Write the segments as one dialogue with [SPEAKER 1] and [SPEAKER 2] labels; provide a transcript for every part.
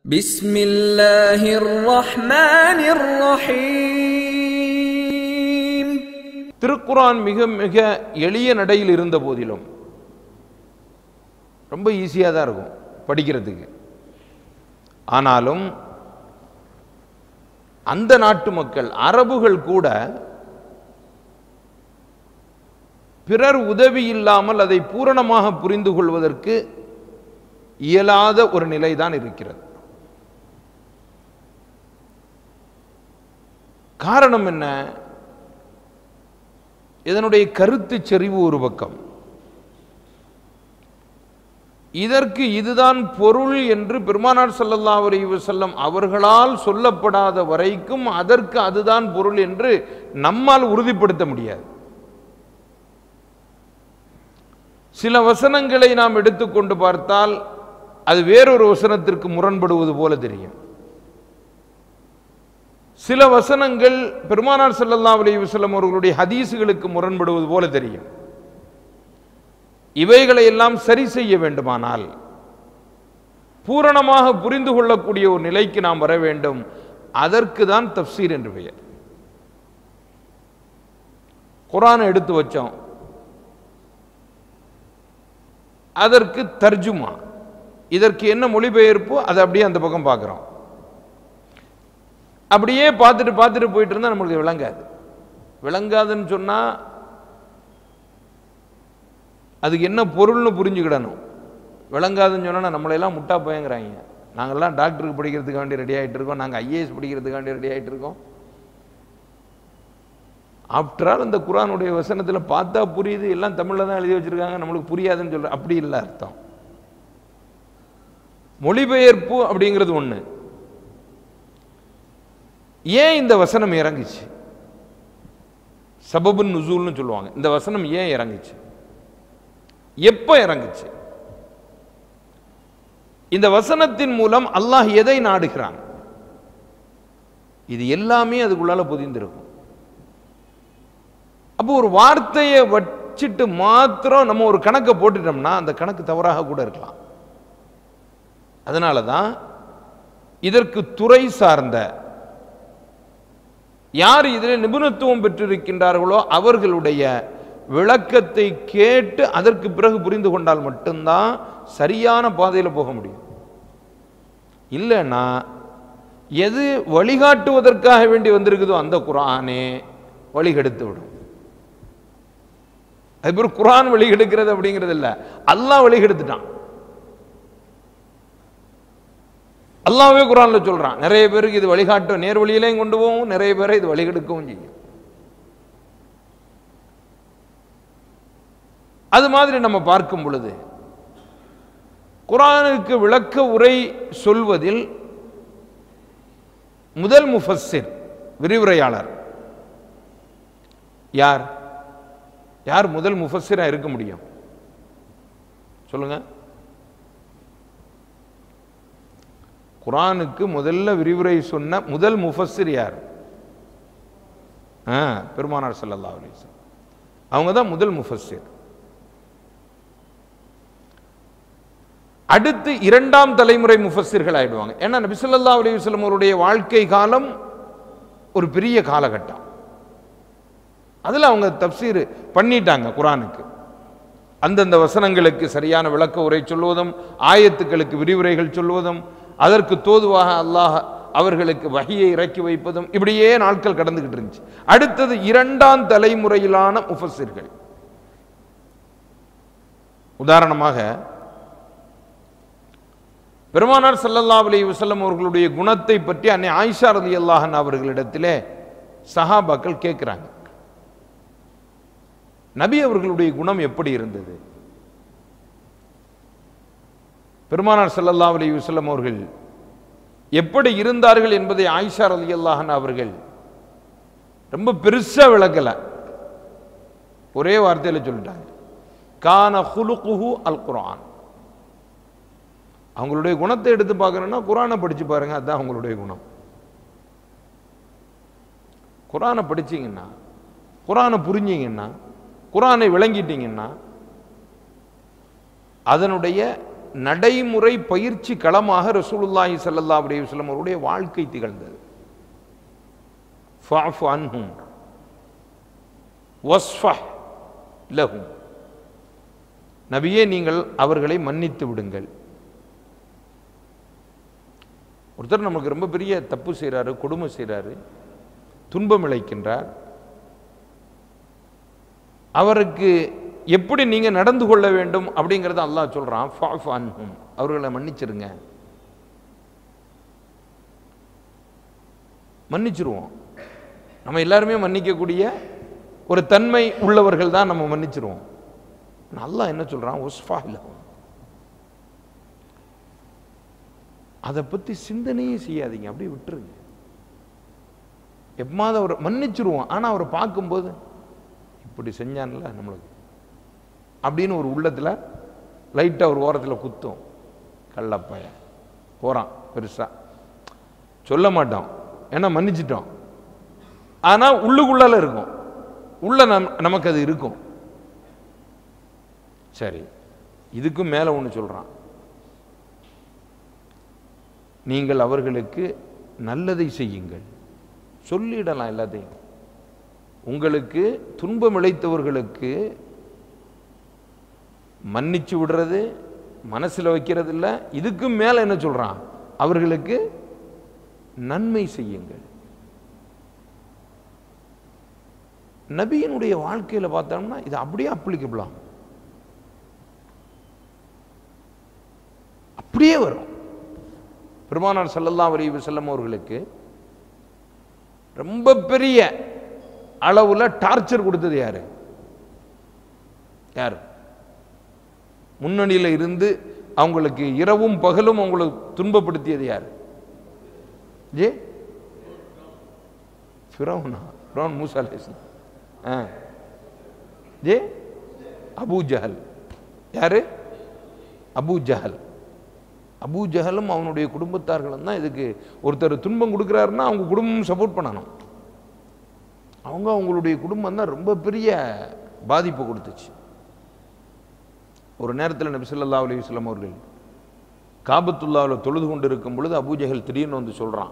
[SPEAKER 1] بسم الله الرحمن الرحيم
[SPEAKER 2] திருக்குரான் மிக மிக எளிய நடையில் இருந்த போதிலும் ரொம்ப ஈஸியாக தான் இருக்கும் படிக்கிறதுக்கு ஆனாலும் அந்த நாட்டு மக்கள் அரபுகள் கூட பிறர் உதவி இல்லாமல் அதை பூரணமாக புரிந்து கொள்வதற்கு இயலாத ஒரு நிலைதான் இருக்கிறது காரணம் என்ன இதனுடைய கருத்து செறிவு ஒரு பக்கம் இதற்கு இதுதான் பொருள் என்று பெருமானார் ஸல்லல்லாஹு அலைஹி வஸல்லம் அவர்களால் சொல்லப்படாத வரைக்கும் அதற்கு அதுதான் பொருள் என்று நம்மால் உறுதிப்படுத்த முடியாது சில வசனங்களை நாம் எடுத்துக்கொண்டு பார்த்தால் அது வேறொரு வசனத்திற்கு முரண்படுவது போல தெரியும் சில வசனங்கள் பெருமானார் ஸல்லல்லாஹு அலைஹி வஸல்லம் அவர்களுடைய ஹதீஸுகளுக்கு முரண்படுவது போல தெரியும் இவைகளை எல்லாம் சரி செய்ய வேண்டுமானால் பூரணமாக புரிந்து கொள்ளக்கூடிய ஒரு நிலைக்கு நாம் வர வேண்டும் அதற்கு தான் தப்சீர் என்று பெயர் குரானை எடுத்து வச்சோம் அதற்கு தர்ஜுமா இதற்கு என்ன மொழிபெயர்ப்போ அதை அப்படியே அந்த பக்கம் பார்க்குறோம் அப்படியே பார்த்துட்டு பார்த்துட்டு போயிட்டு இருந்தால் நம்மளுக்கு விளங்காது விளங்காதுன்னு சொன்னால் அதுக்கு என்ன பொருள்னு புரிஞ்சுக்கிடணும் விளங்காதுன்னு சொன்னால் நம்மளையெல்லாம் முட்டா பயங்கிறாங்க நாங்கள்லாம் டாக்டருக்கு படிக்கிறதுக்கு வேண்டி ரெடி ஆகிட்டு இருக்கோம் நாங்கள் ஐஏஎஸ் படிக்கிறதுக்கு வேண்டி ரெடி ஆகிட்டு இருக்கோம் ஆஃப்டர் ஆல் அந்த குரானுடைய வசனத்தில் பார்த்தா புரியுது எல்லாம் தமிழில் தான் எழுதி வச்சிருக்காங்க நம்மளுக்கு புரியாதுன்னு சொல்ற அப்படி இல்லை அர்த்தம் மொழிபெயர்ப்பு அப்படிங்கிறது ஒன்று ஏன் இந்த வசனம் இறங்குச்சு சபபுன் நுசூல்னு சொல்லுவாங்க இந்த வசனம் ஏன் இறங்குச்சு எப்ப இறங்குச்சு இந்த வசனத்தின் மூலம் அல்லாஹ் எதை நாடுகிறான் இது எல்லாமே அதுக்குள்ளால பொதிந்திருக்கும் அப்போ ஒரு வார்த்தையை வச்சிட்டு மாத்திரம் நம்ம ஒரு கணக்கை போட்டுட்டோம்னா அந்த கணக்கு தவறாக கூட இருக்கலாம் அதனால தான் இதற்கு துறை சார்ந்த யார் இதில் நிபுணத்துவம் பெற்றிருக்கின்றார்களோ அவர்களுடைய விளக்கத்தை கேட்டு அதற்கு பிறகு புரிந்து கொண்டால் மட்டும்தான் சரியான பாதையில் போக முடியும் இல்லைன்னா எது வழிகாட்டுவதற்காக வேண்டி வந்திருக்குதோ அந்த குரானே வழிகெடுத்து விடும் அது பேர் குரான் வழிகெடுக்கிறது அப்படிங்கிறது இல்லை அல்லாஹ் வழிகெடுத்துட்டான் அல்லாவே குரான்ல சொல்றான் நிறைய பேருக்கு இது வழிகாட்டும் நேர் வழியிலையும் கொண்டு போகும் நிறைய பேரை இது வழிகெடுக்கவும் செய்யும் அது மாதிரி நம்ம பார்க்கும் பொழுது குரானுக்கு விளக்க உரை சொல்வதில் முதல் முஃபஸ்ஸிர் விரிவுரையாளர் யார் யார் முதல் முஃபஸ்ஸிரா இருக்க முடியும் சொல்லுங்க குரானுக்கு முதல்ல விரிவுரை சொன்ன முதல் முஃபஸ்ஸிர் யார் ஆ, பெருமானார் ஸல்லல்லாஹு அலைஹி வஸல்லம் அவங்க தான் முதல் முஃபஸ்ஸிர் அடுத்து இரண்டாம் தலைமுறை முஃபஸ்ஸிர்கள் ஆயிடுவாங்க ஏன்னா நபி ஸல்லல்லாஹு அலைஹி வஸல்லம் அவருடைய வாழ்க்கை காலம் ஒரு பெரிய காலகட்டம் அதில் அவங்க தப்சீர் பண்ணிட்டாங்க குரானுக்கு அந்தந்த வசனங்களுக்கு சரியான விளக்க உரை சொல்வதும் ஆயத்துக்களுக்கு விரிவுரைகள் சொல்வதும் அதற்கு தோதுவாக அல்லாஹ் அவர்களுக்கு வகையை இறக்கி வைப்பதும் இப்படியே நாட்கள் கடந்துகிட்டு இருந்துச்சு அடுத்தது இரண்டாம் தலைமுறையிலான முஃபஸ்ஸிர்கள் உதாரணமாக பெருமானார் ஸல்லல்லாஹு அலைஹி வஸல்லம் அவர்களுடைய குணத்தை பற்றி அன்னை ஆயிஷா ரலியல்லாஹு அன்ஹா அவர்களிடத்திலே சஹாபாக்கள் கேட்கிறாங்க நபி அவர்களுடைய குணம் எப்படி இருந்தது பெருமானார் ஸல்லல்லாஹு அலைஹி வஸல்லம் அவர்கள் எப்படி இருந்தார்கள் என்பதை ஆயிஷா ரலியல்லாஹு அன்ஹா அவர்கள் ரொம்ப பெருசா விளக்கல ஒரே வார்த்தையில சொல்லிட்டாங்க கான ஹுலுகுஹு அல் குர்ஆன் அவங்களுடைய குணத்தை எடுத்து பார்க்கணும்னா குரானை படிச்சு பாருங்க அதுதான் அவங்களுடைய குணம் குரானை படிச்சீங்கன்னா குரானை புரிஞ்சீங்கன்னா குரானை விளங்கிட்டீங்கன்னா அதனுடைய நடைமுறை பயிற்சி களமாக ரசூலுல்லாஹி ஸல்லல்லாஹு அலைஹி வஸல்லம் அவருடைய வாழ்க்கை திகழ்ந்தது ஃபஅஃபு அன்ஹும் வஸ்ஃபஹ் லஹும் நபியே நீங்கள் அவர்களை மன்னித்து விடுங்கள் ஒருத்தர் நமக்கு ரொம்ப பெரிய தப்பு செய்கிறாரு கொடுமை செய்கிறாரு துன்பம் இழைக்கின்றார் அவருக்கு எப்படி நீங்க நடந்து கொள்ள வேண்டும் அப்படிங்கறத அல்லாஹ் சொல்றான் ஃபஅஃபு அன்ஹும் அவர்களை மன்னிச்சிருங்க மன்னிச்சிருவோம் நம்ம எல்லாருமே மன்னிக்கக்கூடிய ஒரு தன்மை உள்ளவர்கள் தான் நம்ம மன்னிச்சிருவோம் அல்லாஹ் என்ன சொல்றான் உஸ்ஃபா லஹும் அதை பத்தி சிந்தனையே செய்யாதீங்க அப்படியே விட்டுருங்க எப்பமாவது அவர் மன்னிச்சிருவோம் ஆனா அவரை பார்க்கும்போது இப்படி செஞ்சான்ல நம்மளுக்கு அப்படின்னு ஒரு உள்ளத்துல லைட்டா ஒரு ஓரத்துல குத்தும் கள்ளப்பைய போறான் பெருசா சொல்ல மாட்டோம் ஏன்னா மன்னிச்சிட்டோம் ஆனா உள்ளுக்குள்ளால இருக்கும் உள்ள நம் நமக்கு அது இருக்கும் சரி இதுக்கும் மேல ஒண்ணு சொல்றான் நீங்கள் அவர்களுக்கு நல்லதை செய்யுங்கள் சொல்லிடலாம் எல்லாத்தையும் உங்களுக்கு துன்பம் இழைத்தவர்களுக்கு மன்னிச்சு விடுறது மனசுல வைக்கிறது இல்ல இதுக்கும் மேல என்ன சொல்றான் அவர்களுக்கு நன்மை செய்யுங்கள் நபியினுடைய வாழ்க்கையில பார்த்தோம்னா இது அப்படியே அப்ளிகபிளாம் அப்படியே வரும் பெருமானார் ஸல்லல்லாஹு அலைஹி வஸல்லம் அவர்களுக்கு ரொம்ப பெரிய அளவுல டார்ச்சர் கொடுத்தது யாரு யார் முன்னணியில இருந்து அவங்களுக்கு இரவும் பகலும் அவங்களுக்கு துன்பப்படுத்தியது யார் ஜே ஃபிரௌனா ஃபிரௌன் மூசா அலைஹிஸ்ஸலாம் ஆ ஜே அபூ ஜஹல் யாரு அபூ ஜஹல் அபூ ஜஹலும் அவனுடைய குடும்பத்தார்களும் தான் இதுக்கு ஒருத்தர் துன்பம் கொடுக்குறாருன்னா அவங்க குடும்பம் சப்போர்ட் பண்ணணும் அவங்க அவங்களுடைய குடும்பம் தான் ரொம்ப பெரிய பாதிப்பு கொடுத்துச்சு ஒரு நேரத்தில் நபி ஸல்லல்லாஹு அலைஹி வஸல்லம் அவர்கள் காபத்துல்லாவில் தொழுது கொண்டு இருக்கும் பொழுது அபூஜஹல் திடீர்னு வந்து சொல்றான்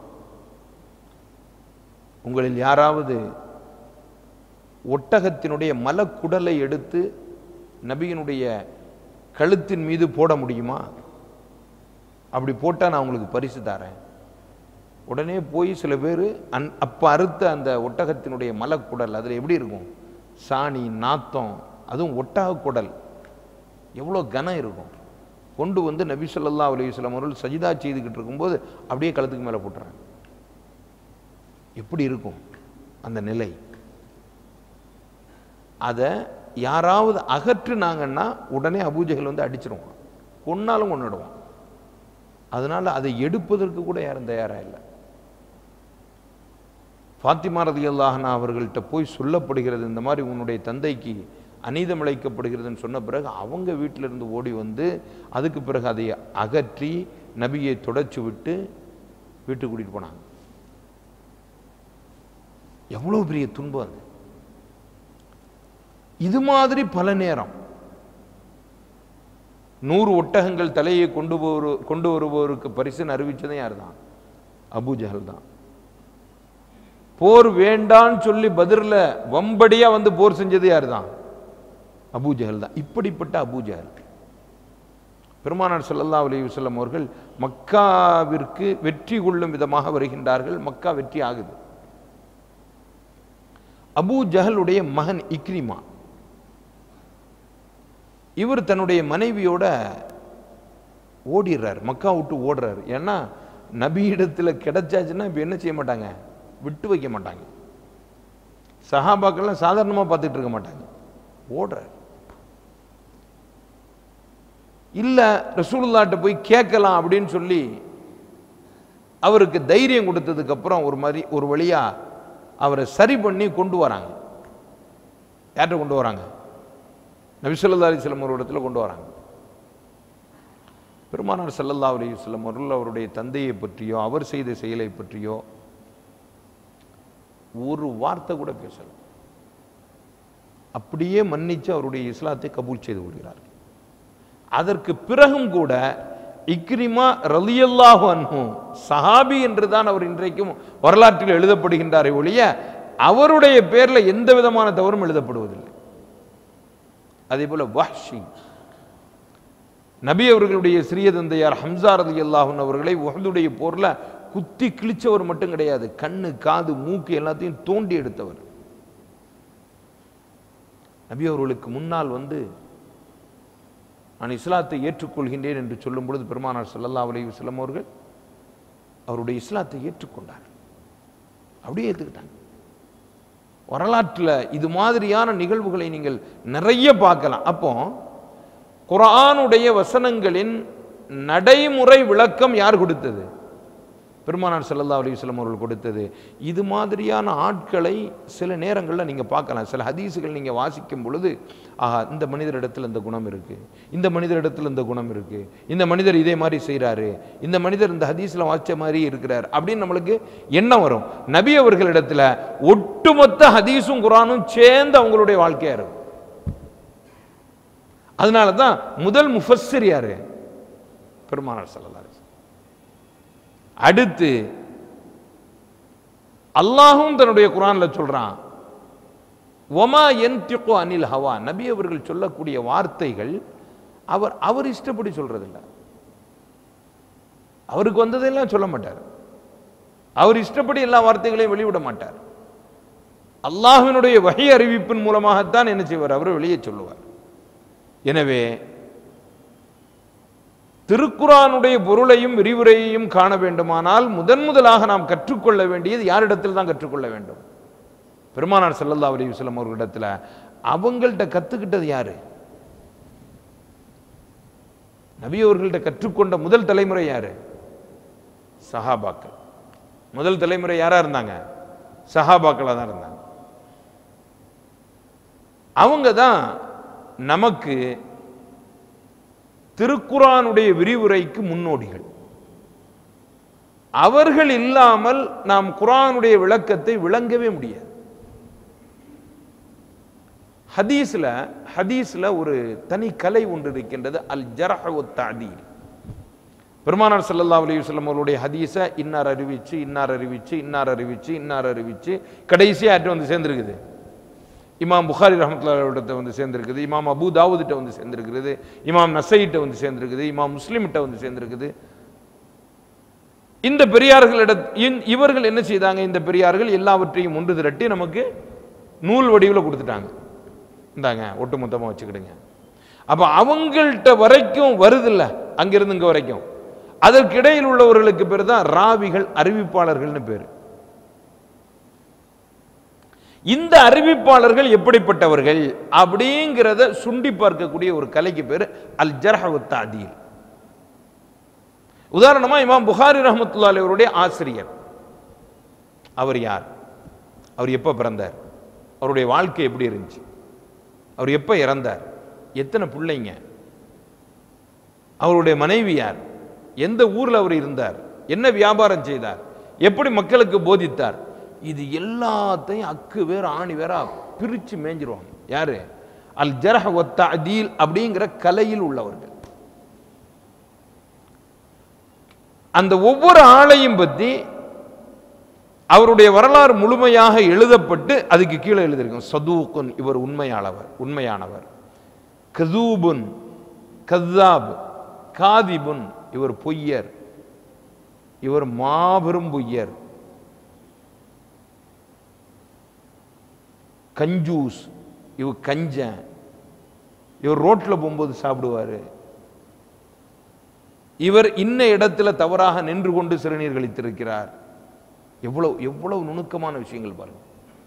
[SPEAKER 2] உங்களில் யாராவது ஒட்டகத்தினுடைய மலக்குடலை எடுத்து நபியினுடைய கழுத்தின் மீது போட முடியுமா அப்படி போட்டால் நான் உங்களுக்கு பரிசு தரேன் உடனே போய் சில பேர் அந் அப்போ அறுத்த அந்த ஒட்டகத்தினுடைய மலக்குடல் அதில் எப்படி இருக்கும் சாணி நாத்தம் அதுவும் ஒட்டக குடல் எவ்வளோ கனம் இருக்கும் கொண்டு வந்து நபி ஸல்லல்லாஹு அலைஹி வஸல்லம் அவர்கள் சஜிதா செய்துக்கிட்டு இருக்கும்போது அப்படியே கழுத்துக்கு மேலே போட்டுறாங்க எப்படி இருக்கும் அந்த நிலை அதை யாராவது அகற்றுனாங்கன்னா உடனே அபூஜைகள் வந்து அடிச்சிருவான் கொன்னாலும் கொண்டுடுவான் அதனால அதை எடுப்பதற்கு கூட யாரும் தயாரா இல்லை ஃபாத்திமா ரதியல்லாஹனா அவர்கள்ட்ட போய் சொல்லப்படுகிறது இந்த மாதிரி உன்னுடைய தந்தைக்கு அநீதம் இழைக்கப்படுகிறதுன்னு சொன்ன பிறகு அவங்க வீட்டில இருந்து ஓடி வந்து அதுக்கு பிறகு அதை அகற்றி நபியை தொடச்சு விட்டு வீட்டுக்கு கூட்டிட்டு போனாங்க எவ்வளவு பெரிய துன்பம் அது இது மாதிரி பல நேரம் நூறு ஒட்டகங்கள் தலையை கொண்டு போரு கொண்டு வருபவருக்கு பரிசுன்னு அறிவிச்சதும் யார் தான் அபூஜஹல் தான் போர் வேண்டான்னு சொல்லி பதிரில் வம்படியா வந்து போர் செஞ்சது யார் தான் அபூஜஹல் தான் இப்படிப்பட்ட அபூஜஹல் பெருமானார் ஸல்லல்லாஹு அலைஹி வஸல்லம் அவர்கள் மக்காவிற்கு வெற்றி கொள்ளும் விதமாக வருகின்றார்கள் மக்கா வெற்றி ஆகுது அபூ ஜஹலுடைய மகன் இக்ரிமா இவர் தன்னுடைய மனைவியோட ஓடிடுறார் மக்கா விட்டு ஓடுறாரு ஏன்னா நபியிடத்துல கிடைச்சாச்சுன்னா இப்போ என்ன செய்ய மாட்டாங்க விட்டு வைக்க மாட்டாங்க சஹாபாக்கள்லாம் சாதாரணமா பார்த்துட்டு இருக்க மாட்டாங்க ஓடுறார் இல்ல ரசூலுல்லாட்ட போய் கேட்கலாம் அப்படின்னு சொல்லி அவருக்கு தைரியம் கொடுத்ததுக்கு அப்புறம் ஒரு மாதிரி ஒரு வழியா அவரை சரி பண்ணி கொண்டு வராங்க யார்கிட்ட கொண்டு வராங்க நபிசல்லா அலிஸ்லம் ஒரு இடத்துல கொண்டு வராங்க பெருமானார் ஸல்லல்லாஹு அலைஹி வஸல்லம் அவர்கள் அவருடைய தந்தையை பற்றியோ அவர் செய்த செயலை பற்றியோ ஒரு வார்த்தை கூட பேசல அப்படியே மன்னிச்சு அவருடைய இஸ்லாத்தை கபூல் செய்து கொள்கிறார்கள் அதற்கு பிறகும் கூட இக்ரிமா ரலியல்லாஹு அன்ஹு சஹாபி என்றுதான் அவர் இன்றைக்கும் வரலாற்றில் எழுதப்படுகின்றாரே ஒழிய அவருடைய பேர்ல எந்த விதமான தவறும் எழுதப்படுவதில்லை அதே போல வஹ்ஷி நபி அவர்களுடைய சிறிய தந்தையார் ஹம்சா ரதி அல்லாஹன் அவர்களை உஹதுடைய போர்ல குத்தி கிழிச்சவர் மட்டும் கிடையாது கண்ணு காது மூக்கு எல்லாத்தையும் தோண்டி எடுத்தவர் நபி அவர்களுக்கு முன்னால் வந்து நான் இஸ்லாத்தை ஏற்றுக்கொள்கின்றேன் என்று சொல்லும் பொழுது பெருமானார் ஸல்லல்லாஹு அலைஹி வஸல்லம் அவர்கள் அவருடைய இஸ்லாத்தை ஏற்றுக்கொண்டார் அப்படியே ஏற்றுக்கிட்டாங்க வரலாற்றில் இது மாதிரியான நிகழ்வுகளை நீங்கள் நிறைய பார்க்கலாம் அப்போ குர்ஆனுடைய வசனங்களின் நடைமுறை விளக்கம் யார் கொடுத்தது பெருமானார் ஸல்லல்லாஹு அலைஹி வஸல்லம் அவர்கள் கொடுத்தது இது மாதிரியான ஆட்களை சில நேரங்களில் நீங்கள் பார்க்கலாம் சில ஹதீஸுகள் நீங்கள் வாசிக்கும் பொழுது ஆஹா இந்த மனிதரிடத்தில் இந்த குணம் இருக்கு இந்த மனிதரிடத்தில் இந்த குணம் இருக்கு இந்த மனிதர் இதே மாதிரி செய்கிறாரு இந்த மனிதர் இந்த ஹதீஸில் வாசிச்ச மாதிரி இருக்கிறார் அப்படின்னு நம்மளுக்கு எண்ணம் வரும் நபி அவர்களிடத்தில் ஒட்டுமொத்த ஹதீஸும் குரானும் சேர்ந்து அவங்களுடைய வாழ்க்கையா இருக்கும் அதனால தான் முதல் முஃபஸ்ஸிர் யாரு பெருமானார் ஸல்லல்லாஹு அலைஹி வஸல்லம். அடுத்து அல்லாஹும் தன்னுடைய குரான்ல சொல்றான் ஒமா என்திகு அனில் ஹவா நபி அவர்கள் சொல்லக்கூடிய வார்த்தைகள் அவர் அவர் இஷ்டப்படி சொல்றதில்ல அவருக்கு வந்ததெல்லாம் சொல்ல மாட்டார் அவர் இஷ்டப்படி எல்லா வார்த்தைகளையும் வெளிவிட மாட்டார் அல்லாஹ்வினுடைய வகை அறிவிப்பின் மூலமாகத்தான் என்ன செய்வார் அவர் வெளியே சொல்லுவார் எனவே திருக்குரானுடைய பொருளையும் விரிவுரையையும் காண வேண்டுமானால் முதன் முதலாக நாம் கற்றுக்கொள்ள வேண்டியது யாரிடத்தில் தான் கற்றுக்கொள்ள வேண்டும் பெருமானார் ஸல்லல்லாஹு அலைஹி வஸல்லம் அவர்களிடத்துல அவங்கள்ட்ட கத்துக்கிட்டது யாரு நபி அவர்கள்ட்ட கற்றுக்கொண்ட முதல் தலைமுறை யாரு சஹாபாக்கள் முதல் தலைமுறை யாரா இருந்தாங்க சஹாபாக்களா தான் இருந்தாங்க அவங்க தான் நமக்கு திருக்குரானுடைய விரிவுரைக்கு முன்னோடிகள் அவர்கள் இல்லாமல் நாம் குரானுடைய விளக்கத்தை விளங்கவே முடியாது ஹதீஸ்ல ஹதீஸ்ல ஒரு தனி கலை ஒன்று இருக்கின்றது அல் ஜரஹ தஅதீல் பெருமானார் ஸல்லல்லாஹு அலைஹி வஸல்லம் அவருடைய ஹதீஸை இன்னார் அறிவிச்சு இன்னார் அறிவிச்சு இன்னார் அறிவிச்சு இன்னார் அறிவிச்சு கடைசியா யார்கிட்ட வந்து சேர்ந்திருக்குது இமாம் புகாரி ரஹமத்துல்லாஹிட்ட வந்து சேர்ந்திருக்குது இமாம் அபூ தாவூதிட்ட வந்து சேர்ந்திருக்கிறது இமாம் நசையிட்ட வந்து சேர்ந்திருக்குது இமாம் முஸ்லிம்கிட்ட வந்து சேர்ந்திருக்குது இந்த பெரியார்களிட இன்- இவர்கள் என்ன செய்தாங்க இந்த பெரியார்கள் எல்லாவற்றையும் ஒன்று திரட்டி நமக்கு நூல் வடிவில் கொடுத்துட்டாங்க இந்தாங்க ஒட்டுமொத்தமாக வச்சுக்கிடுங்க அப்ப அவங்கள்ட்ட வரைக்கும் வருதில்ல அங்கிருந்து இங்க வரைக்கும் அதற்கு இடையில் உள்ளவர்களுக்கு பேர் தான் ராவிகள் அறிவிப்பாளர்கள்னு பேர் இந்த அறிவிப்பாளர்கள் எப்படிப்பட்டவர்கள் அப்படிங்கிறத சுண்டி பார்க்கக்கூடிய ஒரு கலைக்கு பேர் அல் ஜர்ஹவுத்தாதீல் உதாரணமா இமாம் புகாரி ரஹமத்துல்லா அவருடைய ஆசிரியர் அவர் யார் அவர் எப்போ பிறந்தார் அவருடைய வாழ்க்கை எப்படி இருந்துச்சு அவர் எப்போ இறந்தார் எத்தனை பிள்ளைங்க அவருடைய மனைவி யார் எந்த ஊர்ல அவர் இருந்தார் என்ன வியாபாரம் செய்தார் எப்படி மக்களுக்கு போதித்தார் இது எல்லாத்தையும் அக்கு வேற ஆணி வேற பிரிச்சு மேஞ்சிருவாங்க யாரு அல் ஜரஹ் ஒத்தீல் அப்படிங்கிற கலையில் உள்ளவர்கள் அந்த ஒவ்வொரு ஆளையும் பத்தி அவருடைய வரலாறு முழுமையாக எழுதப்பட்டு அதுக்கு கீழே எழுதியிருக்கும் சதூக்குன் இவர் உண்மையாளவர் உண்மையானவர் கதூபுன் கத்தாப் காதிபுன் இவர் பொய்யர் இவர் மாபெரும் பொய்யர் கஞ்சூஸ் இவர் கஞ்சன் இவர் ரோட்ல போகும்போது சாப்பிடுவாரு இவர் இன்ன இடத்துல தவறாக நின்று கொண்டு சிறுநீர் கழித்திருக்கிறார் எவ்வளவு எவ்வளவு நுணுக்கமான விஷயங்கள் பாருங்க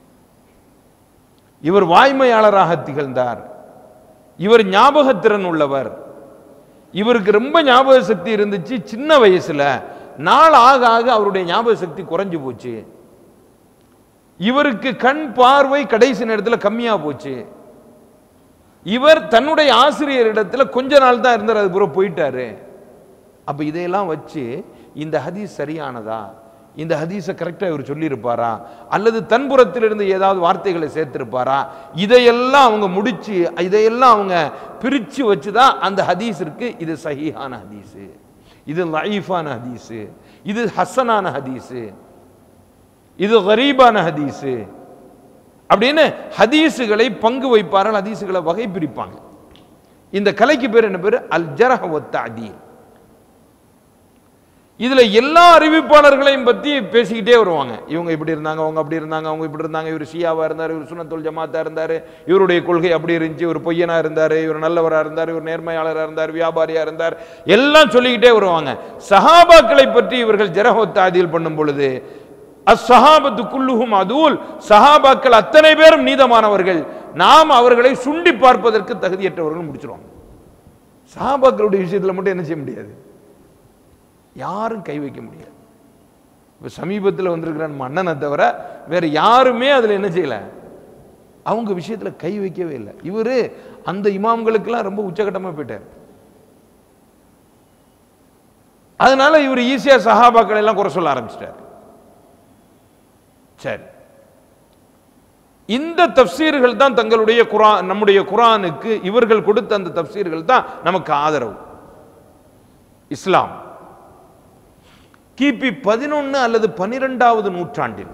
[SPEAKER 2] இவர் வாய்மையாளராக திகழ்ந்தார் இவர் ஞாபகத்திறன் உள்ளவர் இவருக்கு ரொம்ப ஞாபக சக்தி இருந்துச்சு சின்ன வயசுல நாள் ஆக ஆக அவருடைய ஞாபக சக்தி குறைஞ்சு போச்சு இவருக்கு கண் பார்வை கடைசி நேரத்தில் கம்மியா போச்சு இவர் தன்னுடைய ஆசிரியரிடத்துல கொஞ்ச நாள் தான் இருந்தார் அது பூரா போயிட்டாரு அப்ப இதையெல்லாம் வச்சு இந்த ஹதீஸ் சரியானதா இந்த ஹதீஸை கரெக்டாக இவர் சொல்லியிருப்பாரா அல்லது தன்புறத்திலிருந்து ஏதாவது வார்த்தைகளை சேர்த்திருப்பாரா இதையெல்லாம் அவங்க முடிச்சு இதையெல்லாம் அவங்க பிரித்து வச்சு தான் அந்த ஹதீஸ் இருக்கு இது சஹீஹான ஹதீஸு இது லைஃபான ஹதீஸு இது ஹசனான ஹதீஸு இது கரீபான ஹதீஸு அப்படின்னு ஹதீஸுகளை பங்கு வைப்பார்கள் ஹதீஸுகளை வகை பிரிப்பாங்க இந்த கலைக்கு பேர் என்ன பேர் அல் ஜரஹ ஒத்தாதீல் இதுல எல்லா அறிவிப்பாளர்களையும் பத்தி பேசிக்கிட்டே வருவாங்க இவங்க இப்படி இருந்தாங்க அவங்க அப்படி இருந்தாங்க அவங்க இப்படி இருந்தாங்க இவர் ஷியாவா இருந்தார் இவர் சுனத்துல் ஜமாத்தா இருந்தாரு இவருடைய கொள்கை அப்படி இருந்துச்சு இவர் பொய்யனா இருந்தாரு இவர் நல்லவரா இருந்தார் இவர் நேர்மையாளரா இருந்தார் வியாபாரியா இருந்தார் எல்லாம் சொல்லிக்கிட்டே வருவாங்க சஹாபாக்களை பற்றி இவர்கள் ஜரஹொத்தாதியில் பண்ணும் பொழுது அஸ்ஸஹாபத்து குல்லுஹும் அதுல் சஹாபாக்கள் அத்தனை பேரும் நீதமானவர்கள் நாம் அவர்களை சுண்டி பார்ப்பதற்கு தகுதியற்றவர்கள் முடிச்சிருவாங்க சஹாபாக்களுடைய விஷயத்துல மட்டும் என்ன செய்ய முடியாது யாரும் கை வைக்க முடியாது இப்போ சமீபத்தில் வந்திருக்கிற நம்ம அண்ணனை தவிர வேற யாருமே அதில் என்ன செய்யல அவங்க விஷயத்துல கை வைக்கவே இல்லை இவரு அந்த இமாம்களுக்கெல்லாம் ரொம்ப உச்சகட்டமா போயிட்டார் அதனால இவர் ஈஸியா சஹாபாக்களை எல்லாம் குறை சொல்ல ஆரம்பிச்சிட்டார் சரி இந்த தப்சீர்கள் தான் தங்களுடைய குரான் நம்முடைய குரானுக்கு இவர்கள் கொடுத்த அந்த தப்சீர்கள் தான் நமக்கு ஆதரவு இஸ்லாம் கிபி பதினொன்னு அல்லது பனிரெண்டாவது நூற்றாண்டில்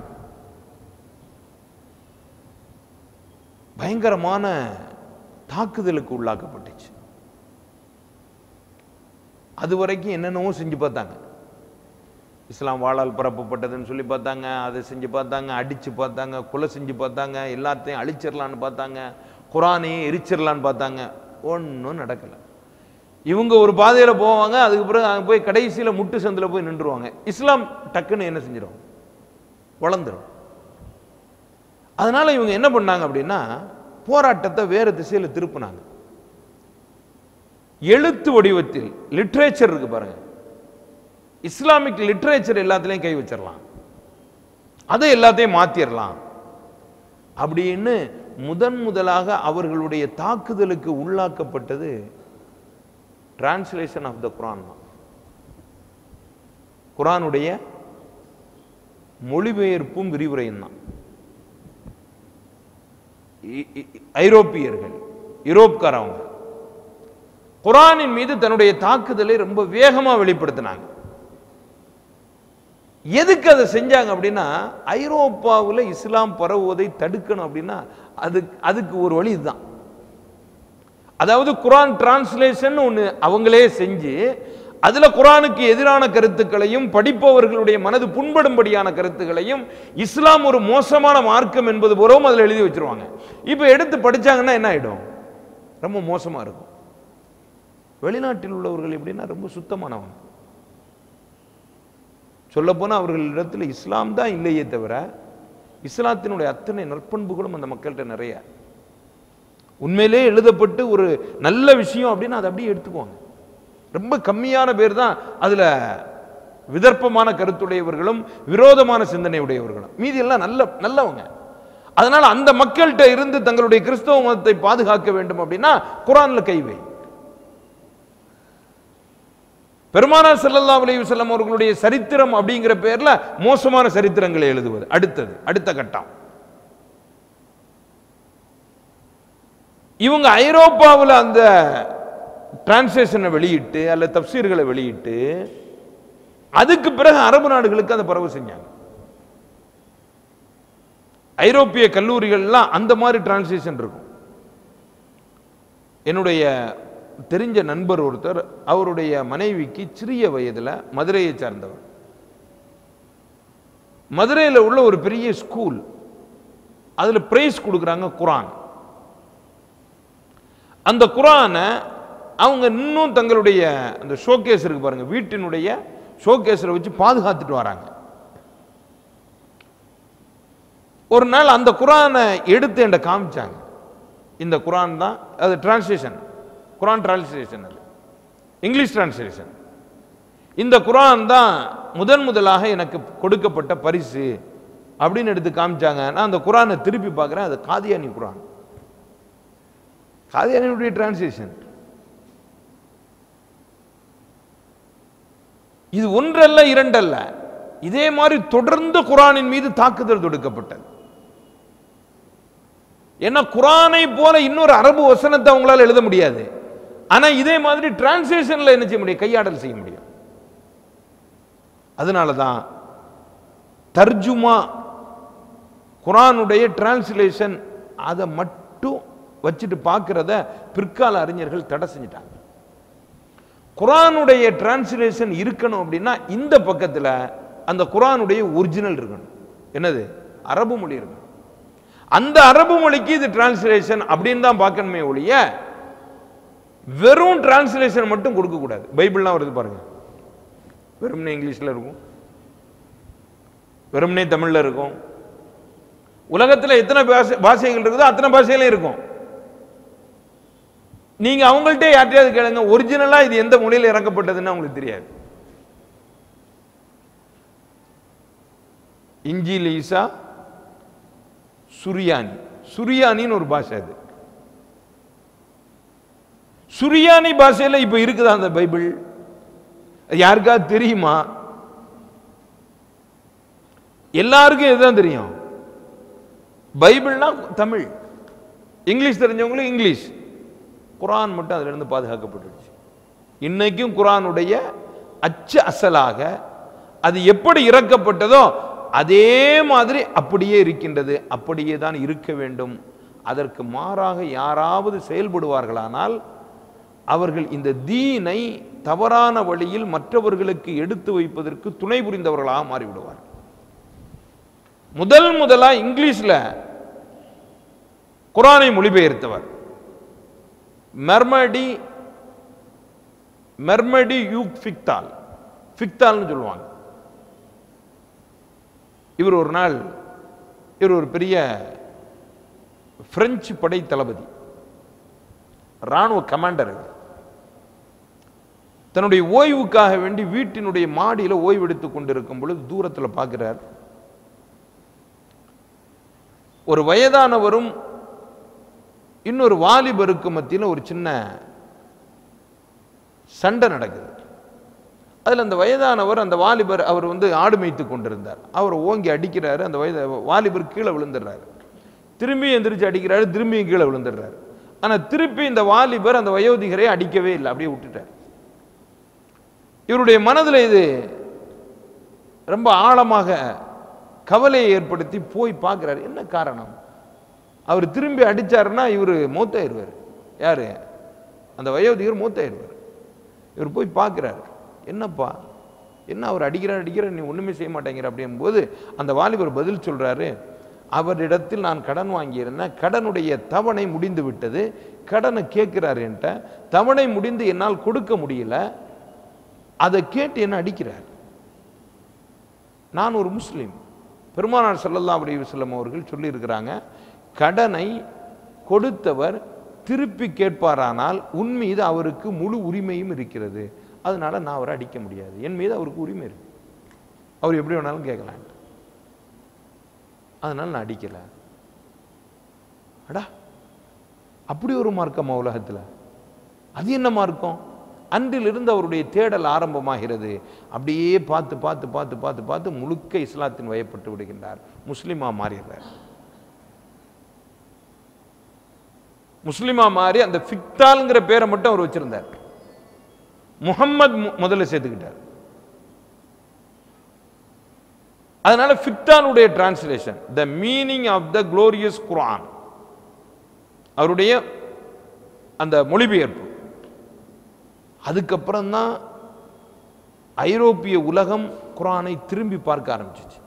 [SPEAKER 2] பயங்கரமான தாக்குதலுக்கு உள்ளாக்கப்பட்டுச்சு அது வரைக்கும் என்னென்னவோ செஞ்சு பார்த்தாங்க இஸ்லாம் வாழால் பரப்பப்பட்டதுன்னு சொல்லி பார்த்தாங்க அதை செஞ்சு பார்த்தாங்க அடிச்சு பார்த்தாங்க கொலை செஞ்சு பார்த்தாங்க எல்லாத்தையும் அழிச்சிடலான்னு பார்த்தாங்க குரானையும் எரிச்சிடலான்னு பார்த்தாங்க ஒன்றும் நடக்கலை இவங்க ஒரு பாதையில் போவாங்க அதுக்கு பிறகு அங்கே போய் கடைசியில் முட்டு சந்தில் போய் நின்றுவாங்க இஸ்லாம் டக்குன்னு என்ன செஞ்சிடும் வளர்ந்துடும் அதனால இவங்க என்ன பண்ணாங்க அப்படின்னா போராட்டத்தை வேறு திசையில் திருப்பினாங்க எழுத்து வடிவத்தில் லிட்ரேச்சர் இருக்கு பாருங்க இஸ்லாமிக் லிட்ரேச்சர் எல்லாத்துலேயும் கை வச்சிடலாம் அதை எல்லாத்தையும் மாத்திரலாம் அப்படின்னு முதன் முதலாக அவர்களுடைய தாக்குதலுக்கு உள்ளாக்கப்பட்டது டிரான்ஸ்லேஷன் ஆஃப் த குரான் தான் குரானுடைய மொழிபெயர்ப்பும் விரிவுரையும் தான் இ- இ- ஐரோப்பியர்கள் யூரோப்காரவங்க குரானின் மீது தன்னுடைய தாக்குதலை ரொம்ப வேகமா வெளிப்படுத்தினாங்க எதுக்கு அதை செஞ்சாங்க அப்படின்னா ஐரோப்பாவில் இஸ்லாம் பரவுவதை தடுக்கணும் அப்படின்னா அது அதுக்கு ஒரு வழி இதுதான் அதாவது குரான் டிரான்ஸ்லேஷன் ஒன்று அவங்களே செஞ்சு அதுல குரானுக்கு எதிரான கருத்துக்களையும் படிப்பவர்களுடைய மனது புண்படும்படியான கருத்துக்களையும் இஸ்லாம் ஒரு மோசமான மார்க்கம் என்பது போலவும் அதில் எழுதி வச்சிருவாங்க இப்போ எடுத்து படிச்சாங்கன்னா என்ன ஆயிடும் ரொம்ப மோசமா இருக்கும் வெளிநாட்டில் உள்ளவர்கள் எப்படின்னா ரொம்ப சுத்தமானவங்க சொல்லப்போனால் அவர்களிடத்தில் இஸ்லாம் தான் இல்லையே தவிர இஸ்லாத்தினுடைய அத்தனை நற்பண்புகளும் அந்த மக்கள்கிட்ட நிறைய உண்மையிலே எழுதப்பட்டு ஒரு நல்ல விஷயம் அப்படின்னு அதை அப்படியே எடுத்துக்குவாங்க ரொம்ப கம்மியான பேர் தான் அதுல விதர்ப்பமான கருத்துடையவர்களும் விரோதமான சிந்தனை உடையவர்களும் மீதி எல்லாம் நல்ல நல்லவங்க அதனால அந்த மக்கள்கிட்ட இருந்து தங்களுடைய கிறிஸ்தவ மதத்தை பாதுகாக்க வேண்டும் அப்படின்னா குரான்ல கை வை பெருமானார் ஸல்லல்லாஹு அலைஹி வஸல்லம் அவர்களுடைய சரித்திரம் அப்படிங்கிற பேர்ல மோசமான சரித்திரங்களை எழுதுவது அடுத்தது அடுத்த கட்டம் இவங்க ஐரோப்பாவில் அந்த டிரான்ஸ்லேஷனை வெளியிட்டு அல்ல தப்சீர்களை வெளியிட்டு அதுக்கு பிறகு அரபு நாடுகளுக்கு அதை பரவ செஞ்சாங்க ஐரோப்பிய கல்லூரிகள்லாம் அந்த மாதிரி டிரான்ஸ்லேஷன் இருக்கும் என்னுடைய தெரிஞ்ச நண்பர் ஒருத்தர் அவருடைய மனைவிக்கு சிறிய வயதுல மதுரையை சார்ந்தவர் மதுரையில் உள்ள ஒரு பெரிய ஸ்கூல் அதுல பிரைஸ் கொடுக்குறாங்க குரான் அந்த குரானை அவங்க இன்னும் தங்களுடைய அந்த ஷோகேஸ் இருக்கு பாருங்க வீட்டினுடைய ஷோகேஸில் வச்சு பாதுகாத்துட்டு வராங்க ஒரு நாள் அந்த குரானை எடுத்து என்கிட்ட காமிச்சாங்க இந்த குரான் தான் அது டிரான்ஸ்லேஷன் குரான் டிரான்ஸ்லேஷன் அது இங்கிலீஷ் டிரான்ஸ்லேஷன் இந்த குரான் தான் முதன் முதலாக எனக்கு கொடுக்கப்பட்ட பரிசு அப்படின்னு எடுத்து காமிச்சாங்க நான் அந்த குரானை திருப்பி பார்க்குறேன் அது காதியானி குரான் காதியானியுடைய டிரான்ஸ்லேஷன் இது ஒன்றல்ல இரண்டல்ல இதே மாதிரி தொடர்ந்து குரானின் மீது தாக்குதல் தொடுக்கப்பட்டது ஏன்னா குரானை போல இன்னொரு அரபு வசனத்தை அவங்களால எழுத முடியாது ஆனா இதே மாதிரி டிரான்ஸ்லேஷன்ல என்ன செய்ய முடியும் கையாடல் செய்ய முடியும் அதனால தான் தர்ஜுமா குரானுடைய டிரான்ஸ்லேஷன் அதை மட்டும் வச்சுட்டு பார்க்கிறத பிற்கால அறிஞர்கள் தடை செஞ்சிட்டாங்க குரானுடைய டிரான்ஸ்லேஷன் இருக்கணும் அப்படின்னா இந்த பக்கத்தில் அந்த குரானுடைய ஒரிஜினல் இருக்கணும் என்னது அரபு மொழி இருக்கணும் அந்த அரபு மொழிக்கு இது டிரான்ஸ்லேஷன் அப்படின்னு தான் பார்க்கணுமே ஒழிய வெறும் டிரான்ஸ்லேஷன் மட்டும் கொடுக்க கூடாது பைபிள்லாம் வருது பாருங்க வெறும்னே இங்கிலீஷ்ல இருக்கும் வெறும்னே தமிழ்ல இருக்கும் உலகத்துல எத்தனை பாஷை பாஷைகள் இருக்குதோ அத்தனை பாஷையிலும் இருக்கும் நீங்க அவங்கள்ட்ட யார்ட்டையாவது கேளுங்க ஒரிஜினலா இது எந்த மொழியில இறக்கப்பட்டதுன்னு அவங்களுக்கு தெரியாது இஞ்சில் ஈசா சுரியானி சுரியானின்னு ஒரு பாஷை அது சுரியானி பாஷையில இப்ப இருக்குதா அந்த பைபிள் அது யாருக்காவது தெரியுமா எல்லாருக்கும் இதுதான் தெரியும் பைபிள்னா தமிழ் இங்கிலீஷ் தெரிஞ்சவங்களும் இங்கிலீஷ் குரான் மட்டும் அதுல இருந்து பாதுகாக்கப்பட்டுடுச்சு இன்னைக்கும் குரானுடைய அச்சு அசலாக அது எப்படி இறக்கப்பட்டதோ அதே மாதிரி அப்படியே இருக்கின்றது அப்படியே தான் இருக்க வேண்டும் அதற்கு மாறாக யாராவது செயல்படுவார்களானால் அவர்கள் இந்த தீனை தவறான வழியில் மற்றவர்களுக்கு எடுத்து வைப்பதற்கு துணை புரிந்தவர்களாக மாறிவிடுவார் முதல் முதலா இங்கிலீஷ்ல குரானை மொழிபெயர்த்தவர் மெர்மடி மெர்மடி யூக் ஃபிக்தால் ஃபிக்தால்னு சொல்லுவாங்க இவர் ஒரு நாள் இவர் ஒரு பெரிய பிரெஞ்சு படை தளபதி ராணுவ கமாண்டர் இவர் தன்னுடைய ஓய்வுக்காக வேண்டி வீட்டினுடைய மாடியில் ஓய்வெடுத்துக் கொண்டிருக்கும் பொழுது தூரத்தில் பார்க்கிறார் ஒரு வயதானவரும் இன்னொரு வாலிபருக்கு மத்தியில் ஒரு சின்ன சண்டை நடக்குது அதில் அந்த வயதானவர் அந்த வாலிபர் அவர் வந்து ஆடு மேய்த்து கொண்டிருந்தார் அவர் ஓங்கி அடிக்கிறாரு அந்த வயது வாலிபர் கீழே விழுந்துடுறாரு திரும்பி எந்திரிச்சு அடிக்கிறாரு திரும்பியும் கீழே விழுந்துடுறாரு ஆனால் திருப்பி இந்த வாலிபர் அந்த வயோதிகரை அடிக்கவே இல்லை அப்படியே விட்டுட்டார் இவருடைய மனதில் இது ரொம்ப ஆழமாக கவலையை ஏற்படுத்தி போய் பார்க்குறாரு என்ன காரணம் அவர் திரும்பி அடிச்சாருன்னா இவர் மூத்தாயிருவார் யாரு அந்த வயோதிகர் மூத்தாயிருவார் இவர் போய் பார்க்குறாரு என்னப்பா என்ன அவர் அடிக்கிறார் அடிக்கிறார் நீ ஒன்றுமே செய்ய மாட்டேங்கிற அப்படிங்கும்போது அந்த வாலிபர் பதில் சொல்றாரு அவரிடத்தில் நான் கடன் வாங்கியிருந்தேன் கடனுடைய தவணை முடிந்து விட்டது கடனை கேட்கிறார் என்கிட்ட தவணை முடிந்து என்னால் கொடுக்க முடியல அதை கேட்டு என்ன அடிக்கிறார் நான் ஒரு முஸ்லீம் பெருமானார் ஸல்லல்லாஹு அலைஹி வஸல்லம் அவர்கள் சொல்லியிருக்கிறாங்க கடனை கொடுத்தவர் திருப்பி கேட்பாரானால் உன் மீது அவருக்கு முழு உரிமையும் இருக்கிறது அதனால நான் அவரை அடிக்க முடியாது என் மீது அவருக்கு உரிமை இருக்கு அவர் எப்படி வேணாலும் கேட்கலாம் அதனால நான் அடிக்கல அடா அப்படி ஒரு மார்க்கமா உலகத்துல அது என்ன மார்க்கம் அன்றிலிருந்து அவருடைய தேடல் ஆரம்பமாகிறது அப்படியே பார்த்து பார்த்து பார்த்து பார்த்து பார்த்து முழுக்க இஸ்லாத்தின் வயப்பட்டு விடுகின்றார் முஸ்லிமா மாறிடுறார் முஸ்லிமா மாறி அந்த ஃபிக்தால்ங்கிற பேரை மட்டும் அவர் வச்சிருந்தார் முகம்மது மு- முதல்ல சேர்த்துக்கிட்டார் அதனால ஃபிக்தானுடைய translation the meaning of the glorious Quran அவருடைய அந்த மொழிபெயர்ப்பு அதுக்கப்புறம் தான் ஐரோப்பிய உலகம் குரானை திரும்பி பார்க்க ஆரம்பிச்சிச்சு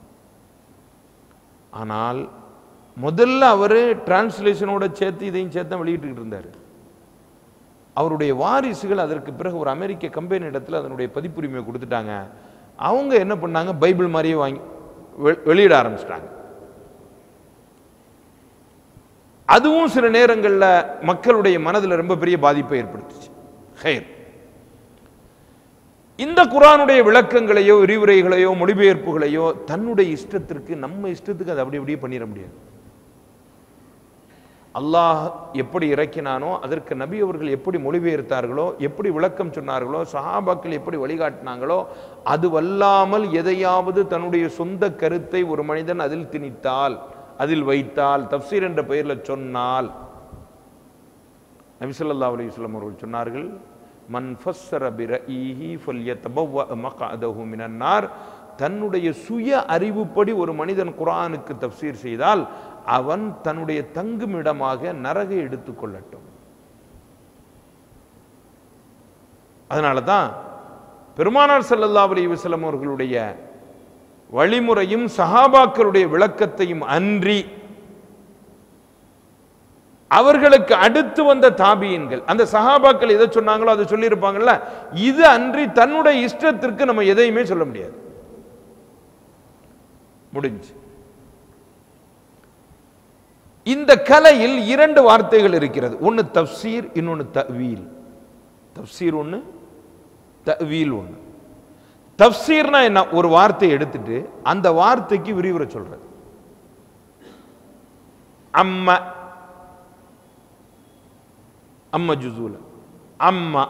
[SPEAKER 2] ஆனால் முதல்ல அவர் டிரான்ஸ்லேஷனோட சேர்த்து இதையும் சேர்த்து தான் வெளியிட்டுக்கிட்டு இருந்தார் அவருடைய வாரிசுகள் அதற்கு பிறகு ஒரு அமெரிக்க கம்பெனி இடத்துல அதனுடைய பதிப்புரிமையை கொடுத்துட்டாங்க அவங்க என்ன பண்ணாங்க பைபிள் மாதிரியே வாங்கி வெ- வெளியிட ஆரம்பிச்சிட்டாங்க அதுவும் சில நேரங்கள்ல மக்களுடைய மனதுல ரொம்ப பெரிய பாதிப்பை ஏற்படுத்துச்சு ஹைர் இந்த குரானுடைய விளக்கங்களையோ விரிவுரைகளையோ மொழிபெயர்ப்புகளையோ தன்னுடைய இஷ்டத்திற்கு நம்ம இஷ்டத்துக்கு அதை அப்படி அப்படியே பண்ணிட முடியாது அல்லாஹ் எப்படி இறக்கினானோ அதற்கு நபி அவர்கள் எப்படி மொழிபெயர்த்தார்களோ எப்படி விளக்கம் சொன்னார்களோ சஹாபாக்கள் எப்படி வழிகாட்டினாங்களோ அதுவல்லாமல் எதையாவது தன்னுடைய சொந்த கருத்தை ஒரு மனிதன் அதில் திணித்தால் அதில் வைத்தால் தப்சீர் என்ற பெயரில் சொன்னால் நபி ஸல்லல்லாஹு அலைஹி வஸல்லம் அவர்கள் சொன்னார்கள் மன் ஃபஸ்ஸர பிரஈஹி ஃபல்யதபவ்வ மக்அதஹு மினன் நார் தன்னுடைய சுய அறிவுப்படி ஒரு மனிதன் குர்ஆனுக்கு தஃப்சீர் செய்தால் அவன் தன்னுடைய தங்குமிடமாக நரகை எடுத்துக்கொள்ளட்டும் அதனால தான் பெருமானார் ஸல்லல்லாஹு அலைஹி வஸல்லம் அவர்களுடைய வழிமுறையும் சஹாபாக்களுடைய விளக்கத்தையும் அன்றி அவர்களுக்கு அடுத்து வந்த தாபியன்கள் அந்த சஹாபாக்கள் எதை சொன்னாங்களோ அதை சொல்லியிருப்பாங்கல்ல இது அன்றி தன்னுடைய இஷ்டத்திற்கு நம்ம எதையுமே சொல்ல முடியாது முடிஞ்சு இந்த கலையில் இரண்டு வார்த்தைகள் இருக்கிறது ஒன்னு தப்சீர் இன்னொன்னு தவீல் தப்சீர் ஒன்னு தவீல் ஒன்னு தப்சீர்னா என்ன ஒரு வார்த்தையை எடுத்துட்டு அந்த வார்த்தைக்கு விரிவுரை சொல்றது அம்ம அம்ம ஜுசூல அம்மா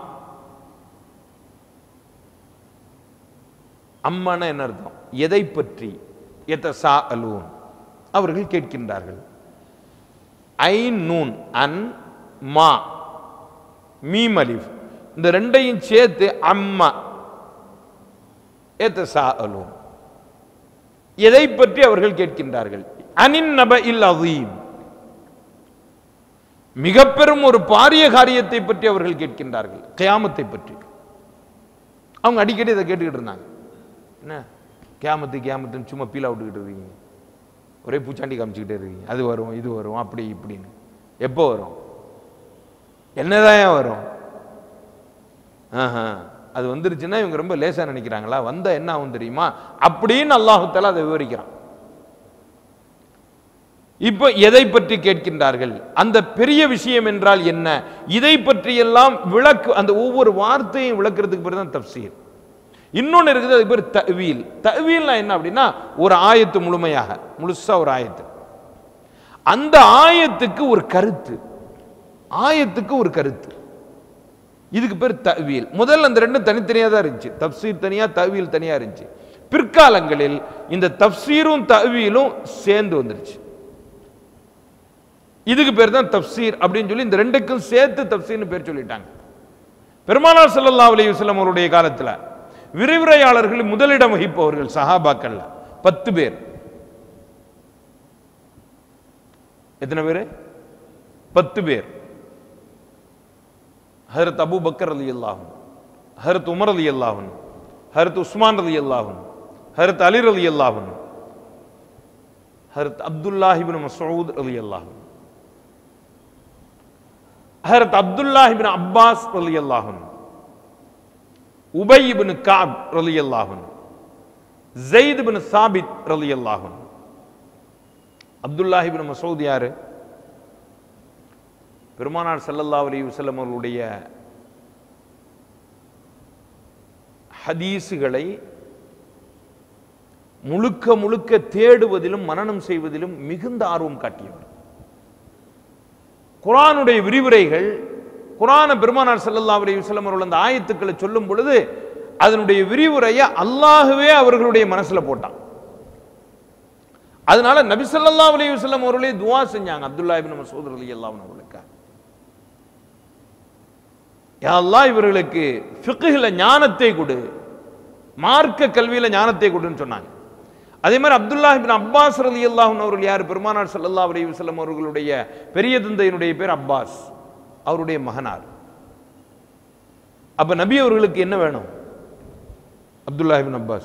[SPEAKER 2] அம்மானா என்ன அர்த்தம் எதை பற்றி எத்த சா அலூன் அவர்கள் கேட்கின்றார்கள் ஐன் நூன் அன் மா மீம் அலிஃப் இந்த ரெண்டையும் சேர்த்து அம்மா எத்த சா அலூன் எதை பற்றி அவர்கள் கேட்கின்றார்கள் அனின் நப இல் அதீம் மிக பெரும் ஒரு பாரிய காரியத்தை பற்றி அவர்கள் கேட்கின்றார்கள் கியாமத்தை பற்றி அவங்க அடிக்கடி இதை கேட்டுக்கிட்டு இருந்தாங்க என்ன கியாமத்து கியாமத்துன்னு சும்மா பீலா விட்டுக்கிட்டு இருக்கீங்க ஒரே பூச்சாண்டி காமிச்சுக்கிட்டே இருக்கீங்க அது வரும் இது வரும் அப்படி இப்படின்னு எப்போ வரும் என்னதான் வரும் ஆஹா அது வந்துருச்சுன்னா இவங்க ரொம்ப லேசா நினைக்கிறாங்களா வந்தா என்ன ஆகும் தெரியுமா அப்படின்னு அல்லாஹுத்தாலா அதை விவரிக்கிறான் இப்ப எதை பற்றி கேட்கின்றார்கள் அந்த பெரிய விஷயம் என்றால் என்ன இதை பற்றியெல்லாம் விளக்கு அந்த ஒவ்வொரு வார்த்தையும் விளக்குறதுக்கு பேர் தான் தப்சீர் இன்னொன்னு இருக்குது அது பேர் தவீல் தவீல்னா என்ன அப்படின்னா ஒரு ஆயத்து முழுமையாக முழுசா ஒரு ஆயத்து அந்த ஆயத்துக்கு ஒரு கருத்து ஆயத்துக்கு ஒரு கருத்து இதுக்கு பேர் தவீல் முதல்ல அந்த ரெண்டும் தனித்தனியா தான் இருந்துச்சு தப்சீர் தனியா தவீல் தனியா இருந்துச்சு பிற்காலங்களில் இந்த தப்சீரும் தவீலும் சேர்ந்து வந்துருச்சு இதுக்கு பேர் தான் தப்சீர் அப்படின்னு சொல்லி இந்த ரெண்டுக்கும் சேர்த்து தப்சீர்னு பேர் சொல்லிட்டாங்க பெருமானார் ஸல்லல்லாஹு அலைஹி வஸல்லம் அவருடைய காலத்துல விரிவுரையாளர்கள் முதலிடம் வகிப்பவர்கள் சஹாபாக்கள்ல பத்து பேர் எத்தனை பேர் பத்து பேர் ஹரத் அபு பக்கர் அலி அல்லாஹும் ஹரத் உமர் அலி அல்லாஹும் ஹரத் உஸ்மான் அலி அல்லாஹும் ஹரத் அலி அலி அல்லாஹும் ஹரத் அப்துல்லாஹிபின் மசூத் அலி அல்லாஹும் ஹரத் அப்துல்லாஹிபின் அப்பாஸ் அலி அல்லாஹும் உபை இபின் காப் ரலி அல்லாஹுன் ஜெயித் பின் சாபித் ரலி அல்லாஹுன் அப்துல்லாஹி பின் மசூத் யாரு பெருமானார் ஸல்லல்லாஹு அலைஹி வஸல்லம் அவர்களுடைய ஹதீஸுகளை முழுக்க முழுக்க தேடுவதிலும் மனனம் செய்வதிலும் மிகுந்த ஆர்வம் காட்டியவர் குரானுடைய விரிவுரைகள் குரான பெருமானார் ஸல்லல்லாஹு அலைஹி வஸல்லம் அவர்கள் அந்த ஆயத்துக்களை சொல்லும் பொழுது அதனுடைய விரிவுரையை அல்லாஹ்வே அவர்களுடைய மனசுல போட்டான் அதனால நபி ஸல்லல்லாஹு அலைஹி வஸல்லம் அவர்களே துஆ செஞ்சாங்க அப்துல்லா இப்னு மஸ்ஊத் ரலியல்லாஹு அன்ஹு அவர்களுக்கு யா அல்லாஹ் இவர்களுக்கு ஃபிக்ஹ்ல ஞானத்தை கொடு மார்க்க கல்வியில ஞானத்தை கொடுன்னு சொன்னாங்க அதே மாதிரி அப்துல்லாஹ் இப்னு அப்பாஸ் ரலியல்லாஹு அன்ஹு அவர்கள் யார் பெருமானார் ஸல்லல்லாஹு அலைஹி வஸல்லம் அவர்களுடைய பெரிய தந்தையினுடைய பேர் அப்பாஸ் அவருடைய மகனார் அப்ப நபி அவர்களுக்கு என்ன வேணும் அப்துல்லாஹிபின் அப்பாஸ்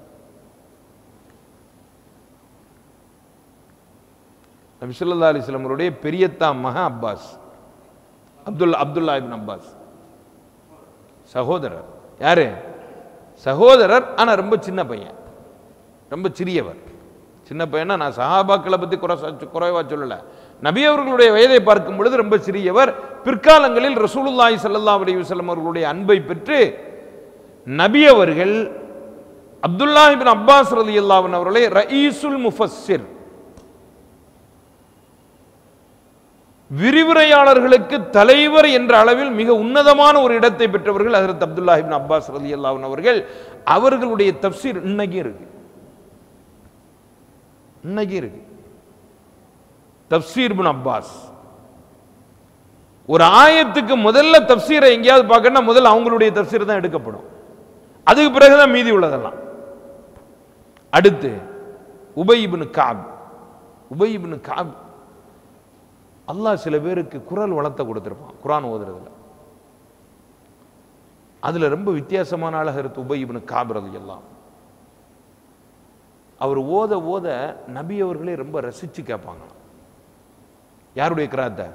[SPEAKER 2] நபி ஸல்லல்லாஹு அலைஹி வஸல்லம் அவருடைய பெரியத்தா மக Abbas Abdullah Abdullah Ibn Abbas சகோதரர் யாரு சகோதரர் ஆனா ரொம்ப சின்ன பையன் ரொம்ப சிறியவர் சின்ன பையனா நான் சஹாபாக்களை பத்தி குறை சொ- குறைவா சொல்லல நபி அவர்களுடைய வயதை பார்க்கும் பொழுது ரொம்ப சிறியவர் பிற்காலங்களில் ரசூலுல்லாஹி ஸல்லல்லாஹு அலைஹி வஸல்லம் அவர்களுடைய அன்பை பெற்று நபி அவர்கள் அப்துல்லாஹ் இப்னு அப்பாஸ் ரலியல்லாஹு அன்ஹு அவர்களை ரயீசுல் முஃபஸ்ஸிர் விரிவுரையாளர்களுக்கு தலைவர் என்ற அளவில் மிக உன்னதமான ஒரு இடத்தை பெற்றவர்கள் ஹஜரத் அப்துல்லா இப்னு அப்பாஸ் ரலியல்லாஹு அன்ஹு அவர்கள் அவர்களுடைய தப்சீர் இன்னைக்கும் இருக்கு இன்னைக்கும் இருக்கு தப்சீர் இப்னு அப்பாஸ் ஒரு ஆயத்துக்கு முதல்ல தப்சீரை எங்கேயாவது பார்க்கணும்னா முதல்ல அவங்களுடைய தப்சீர் தான் எடுக்கப்படும் அதுக்கு பிறகுதான் மீதி உள்ளதெல்லாம் அடுத்து உபை இப்னு காப் உபை இப்னு காப் அல்லாஹ் சில பேருக்கு குரல் வளத்தை கொடுத்திருப்பான் குரான் ஓதுறதுல அதுல ரொம்ப வித்தியாசமான ஆளாக இருக்கு உபை இப்னு காப் ரலியல்லாஹு அவர் ஓத ஓத நபி அவர்களே ரொம்ப ரசிச்சு கேட்பாங்களாம் யாருடைய கிராத்தை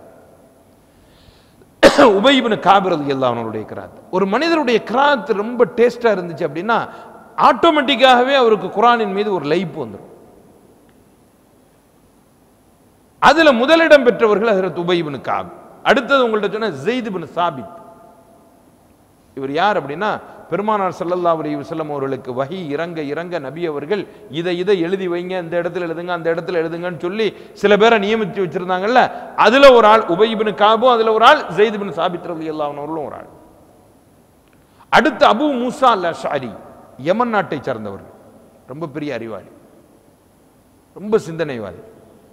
[SPEAKER 2] உபயிபின் காபிரது எல்லாம் அவனுடைய கிராத் ஒரு மனிதருடைய கிராத் ரொம்ப டேஸ்டா இருந்துச்சு அப்படின்னா ஆட்டோமேட்டிக்காகவே அவருக்கு குரானின் மீது ஒரு லைப் வந்துடும் அதுல முதலிடம் பெற்றவர்கள் ஹஜரத் உபயிபின் காப் அடுத்தது உங்கள்ட்ட சொன்ன ஜெயித் பின் சாபித் இவர் யார் அப்படின்னா பெருமானார் ஸல்லல்லாஹு அலைஹி வஸல்லம் அவர்களுக்கு வஹி இறங்க இறங்க நபி அவர்கள் இதை இதை எழுதி வைங்க இந்த இடத்துல எழுதுங்க அந்த இடத்துல எழுதுங்கன்னு சொல்லி சில பேரை நியமித்து வச்சிருந்தாங்கல்ல அதுல ஒரு ஆள் உபயிபின் காபும் அதுல ஒரு ஆள் ஜெயித் பின் சாபித் ரலியல்லாஹு அன்ஹு அவர்களும் ஒரு ஆள் அடுத்து அபு மூசா அல் அஷாரி யமன் நாட்டை சார்ந்தவர்கள் ரொம்ப பெரிய அறிவாளி ரொம்ப சிந்தனைவாதி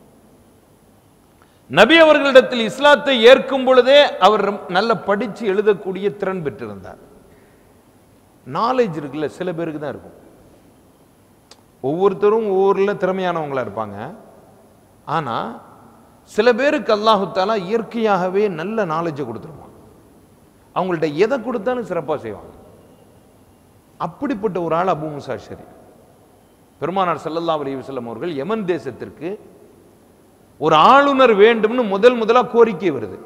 [SPEAKER 2] நபி அவர்களிடத்தில் இஸ்லாத்தை ஏற்கும் பொழுதே அவர் ரொம்ப நல்ல படிச்சு எழுதக்கூடிய திறன் பெற்றிருந்தார் நாலேஜ் இருக்குல்ல சில பேருக்கு தான் இருக்கும் ஒவ்வொருத்தரும் ஒவ்வொருல திறமையானவங்களா இருப்பாங்க ஆனா சில பேருக்கு அல்லாஹு தாலா இயற்கையாகவே நல்ல நாலேஜை கொடுத்துருவான் அவங்கள்ட்ட எதை கொடுத்தாலும் சிறப்பாக செய்வாங்க அப்படிப்பட்ட ஒரு ஆள் அபு முசா ஷரி பெருமானார் ஸல்லல்லாஹு அலைஹி வஸல்லம் அவர்கள் யமன் தேசத்திற்கு ஒரு ஆளுநர் வேண்டும்னு முதல் முதலா கோரிக்கை வருது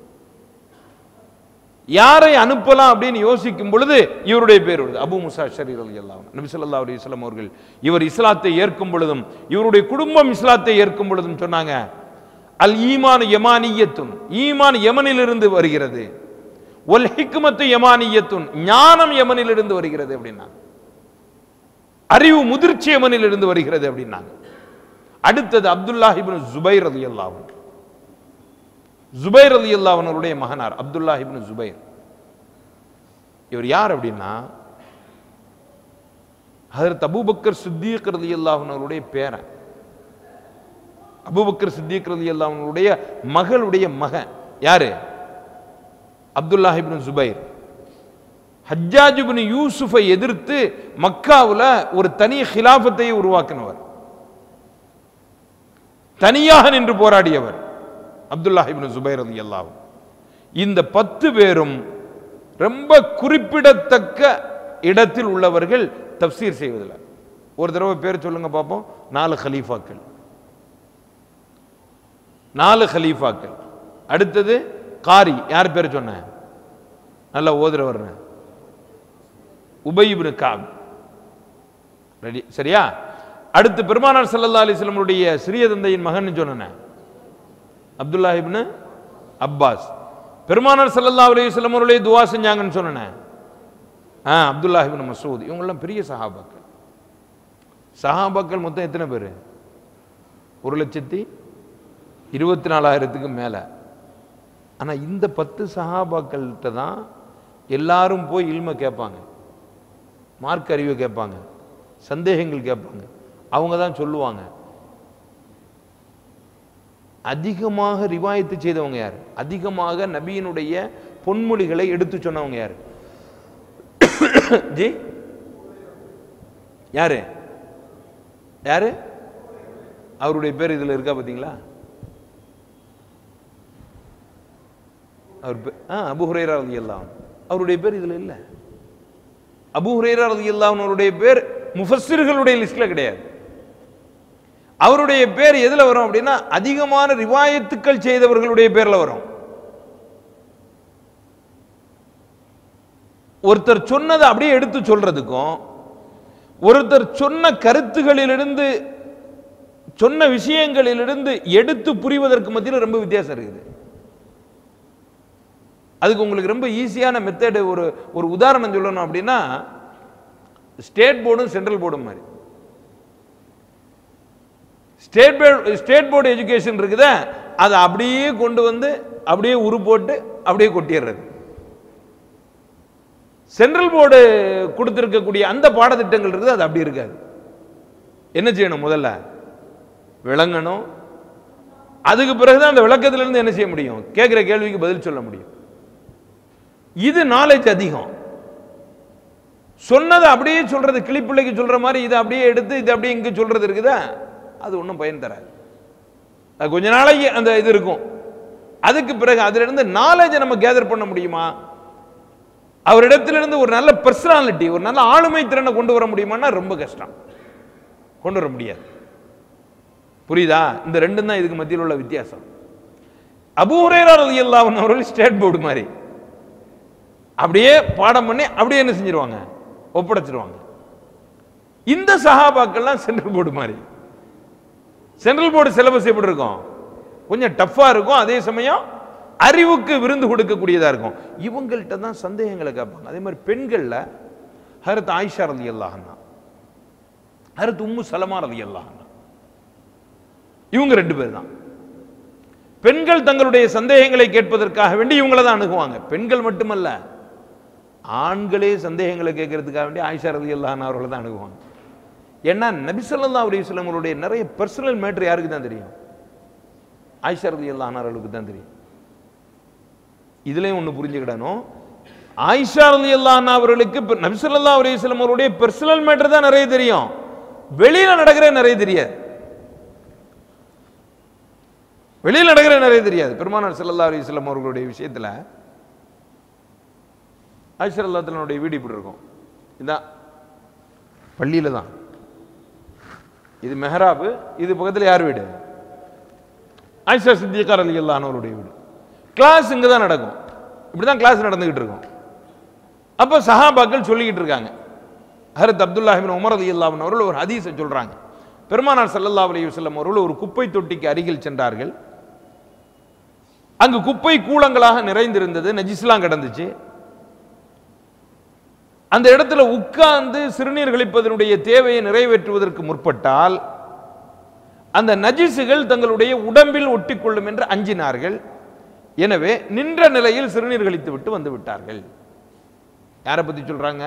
[SPEAKER 2] யாரை அனுப்பலாம் அப்படின்னு யோசிக்கும் பொழுது இவருடைய பேர் வருது அபு முசா ஷரீர் அலி அல்லாஹ் நபி ஸல்லல்லாஹு அலைஹி வஸல்லம் அவர்கள் இவர் இஸ்லாத்தை ஏற்கும் பொழுதும் இவருடைய குடும்பம் இஸ்லாத்தை ஏற்கும் பொழுதும் சொன்னாங்க அல் ஈமான் யமானியத்துன் ஈமான் யமனிலிருந்து வருகிறது ஒல் ஹிக்மத்து யமானியத்துன் ஞானம் யமனிலிருந்து வருகிறது அப்படின்னா அறிவு முதிர்ச்சி யமனிலிருந்து வருகிறது அப்படின்னாங்க அடுத்தது அப்துல்லாஹ் இப்னு ஜுபைர் ரலியல்லாஹு அன்ஹு ஜுபைர் ரலியல்லாஹு அவர்களுடைய மகனார் அப்துல்லாஹ் இப்னு ஜுபைர் இவர் யார் அப்படின்னா ஹஜரத் அபூபக்கர் சித்திக் ரலியல்லாஹு அவர்களுடைய பேரன் அபூபக்கர் சித்திக் ரலியல்லாஹு அவர்களுடைய மகளுடைய மகன் யாரு அப்துல்லாஹ் இப்னு ஜுபைர் ஹஜ்ஜாஜ் இப்னு யூசுஃபை எதிர்த்து மக்காவுல ஒரு தனி ஹிலாஃபத்தை உருவாக்கினவர் தனியாக நின்று போராடியவர் அப்துல்லாஹ் இப்னு ஜுபைர் ரலியல்லாஹு இந்த பத்து பேரும் ரொம்ப குறிப்பிடத்தக்க இடத்தில் உள்ளவர்கள் தப்சீர் செய்வதில் ஒரு தடவை பேர் சொல்லுங்க பார்ப்போம் நாலு ஹலீஃபாக்கள் நாலு ஹலீஃபாக்கள் அடுத்தது காரி யார் பேர் சொன்ன நல்லா ஓதுறவர் உபயிபின் காப் ரெடி சரியா அடுத்து பெருமானார் ஸல்லல்லாஹு அலைஹி வஸல்லமுடைய சிறிய தந்தையின் மகன் சொன்னேன் அப்துல்லா இப்னு அப்பாஸ் பெருமானார் ஸல்லல்லாஹு அலைஹி வஸல்லம் அவர்களே துவா செஞ்சாங்கன்னு சொன்னேன் ஆ அப்துல்லா இப்னு மசூத் இவங்கெல்லாம் பெரிய சஹாபாக்கள் சஹாபாக்கள் மொத்தம் எத்தனை பேர் ஒரு லட்சத்தி இருபத்தி நாலாயிரத்துக்கு மேலே ஆனால் இந்த பத்து சஹாபாக்கள்கிட்ட தான் எல்லாரும் போய் இல்மை கேட்பாங்க மார்க் அறிவை கேட்பாங்க சந்தேகங்கள் கேட்பாங்க அவங்க தான் சொல்லுவாங்க அதிகமாக ரிவாயத்து செய்தவங்க யார் அதிகமாக நபியினுடைய பொன்மொழிகளை எடுத்து சொன்னவங்க யார் ஜி யாரு யாரு அவருடைய பேர் இதுல இருக்கா பாத்தீங்களா அவர் பே- ஆ அபு ஹுரைரா ரலியல்லாஹு அன்ஹு. அவருடைய பேர் இதுல இல்ல அபு ஹுரைரா ரலியல்லாஹு அன்ஹு அவருடைய பேர் முஃபஸ்ஸிர்களுடைய லிஸ்ட்ல கிடையாது அவருடைய பேர் எதுல வரும் அப்படின்னா அதிகமான ரிவாயத்துக்கள் செய்தவர்களுடைய பேர்ல வரும் ஒருத்தர் சொன்னதை அப்படியே எடுத்து சொல்றதுக்கும் ஒருத்தர் சொன்ன கருத்துகளிலிருந்து சொன்ன விஷயங்களிலிருந்து எடுத்து புரிவதற்கு மத்தியில் ரொம்ப வித்தியாசம் இருக்குது அதுக்கு உங்களுக்கு ரொம்ப ஈஸியான மெத்தடு ஒரு ஒரு உதாரணம் சொல்லணும் அப்படின்னா ஸ்டேட் போர்டும் சென்ட்ரல் போர்டும் மாதிரி state board state board education இருக்குதே அதை அப்படியே கொண்டு வந்து அப்படியே உரு போட்டு அப்படியே கொட்டிடுறது சென்ட்ரல் போர்டு கொடுத்திருக்கக்கூடிய அந்த பாடத்திட்டங்கள் இருக்குது அது அப்படி இருக்காது என்ன செய்யணும் முதல்ல விளங்கணும் அதுக்கு பிறகுதான் அந்த விளக்கத்துல இருந்து என்ன செய்ய முடியும் கேட்கிற கேள்விக்கு பதில் சொல்ல முடியும் இது நாலேஜ் அதிகம் சொன்னதை அப்படியே சொல்றது கிளிப்பிள்ளைக்கு சொல்ற மாதிரி இதை அப்படியே எடுத்து இது அப்படியே இங்க சொல்றது இருக்குதா அது ஒன்றும் பயன் தராது அது கொஞ்ச நாளைக்கு அந்த இது இருக்கும் அதுக்கு பிறகு அதுல இருந்து நாலேஜை நம்ம கேதர் பண்ண முடியுமா அவரிடத்திலிருந்து ஒரு நல்ல பர்சனாலிட்டி ஒரு நல்ல ஆளுமை திறனை கொண்டு வர முடியுமான்னா ரொம்ப கஷ்டம் கொண்டு வர முடியாது புரியுதா இந்த ரெண்டும் தான் இதுக்கு மத்தியில் உள்ள வித்தியாசம் அபூ ஹுரைரா ரலியல்லாஹு அன்ஹு அவர்கள் ஸ்டேட் போர்டு மாதிரி அப்படியே பாடம் பண்ணி அப்படியே என்ன செஞ்சிருவாங்க ஒப்படைச்சிருவாங்க இந்த சஹாபாக்கள்லாம் சென்ட்ரல் போர்டு மாதிரி சென்ட்ரல் போர்டு சிலபஸ் எப்படி இருக்கும் கொஞ்சம் டஃப்பா இருக்கும் அதே சமயம் அறிவுக்கு விருந்து கொடுக்கக்கூடியதா இருக்கும் இவங்கள்ட்ட தான் சந்தேகங்களை கேட்பாங்க அதே மாதிரி பெண்கள்ல ஹரத் ஆயிஷா ரலி அல்லாஹன்னா ஹரத் உம்மு சலமா ரலி அல்லாஹன்னா இவங்க ரெண்டு பேர் தான் பெண்கள் தங்களுடைய சந்தேகங்களை கேட்பதற்காக வேண்டி இவங்கள தான் அணுகுவாங்க பெண்கள் மட்டுமல்ல ஆண்களே சந்தேகங்களை கேட்கறதுக்காக வேண்டி ஆயிஷா ரலி அல்லாஹ் அவர்களை தான் அணுகுவாங்க ஏன்னா நபிசல்லா அலிஸ்லாம் அவருடைய நிறைய பர்சனல் மேட்ரு யாருக்கு தான் தெரியும் ஆயிஷா ரலி அல்லாஹ் அவர்களுக்கு தான் தெரியும் இதுலயும் ஒண்ணு புரிஞ்சுக்கிடணும் ஆயிஷா ரலி அல்லாஹ் அவர்களுக்கு நபிசல்லா அலிஸ்லாம் அவருடைய பர்சனல் மேட்டர் தான் நிறைய தெரியும் வெளியில நடக்கிற நிறைய தெரியாது வெளியில் நடக்கிற நிறைய தெரியாது பெருமானார் ஸல்லல்லாஹு அலைஹி வஸல்லம் அவர்களுடைய விஷயத்துல ஆயிஷா அல்லாத்தனுடைய வீடு இப்படி இருக்கும் இதான் பள்ளியில தான் இது மெஹராபு இது பக்கத்துல யார் வீடு ஆயிஷா சித்திகா அலி அவருடைய வீடு கிளாஸ் இங்க தான் நடக்கும் இப்படிதான் கிளாஸ் நடந்துகிட்டு இருக்கும் அப்ப சஹாபாக்கள் சொல்லிக்கிட்டு இருக்காங்க ஹரத் அப்துல்லாஹிபின் உமர் அலி அல்லாஹின் அவர்கள் ஒரு ஹதீஸை சொல்றாங்க பெருமானார் ஸல்லல்லாஹு அலைஹி வஸல்லம் அவர்கள் ஒரு குப்பை தொட்டிக்கு அருகில் சென்றார்கள் அங்கு குப்பை கூலங்களாக நிறைந்திருந்தது நஜிஸ்லாம் கிடந்துச்சு அந்த இடத்துல உட்கார்ந்து சிறுநீர் கழிப்பதனுடைய தேவையை நிறைவேற்றுவதற்கு முற்பட்டால் அந்த நஜிசுகள் தங்களுடைய உடம்பில் ஒட்டிக்கொள்ளும் என்று அஞ்சினார்கள் எனவே நின்ற நிலையில் சிறுநீர் கழித்து விட்டு வந்து விட்டார்கள் யாரை பத்தி சொல்றாங்க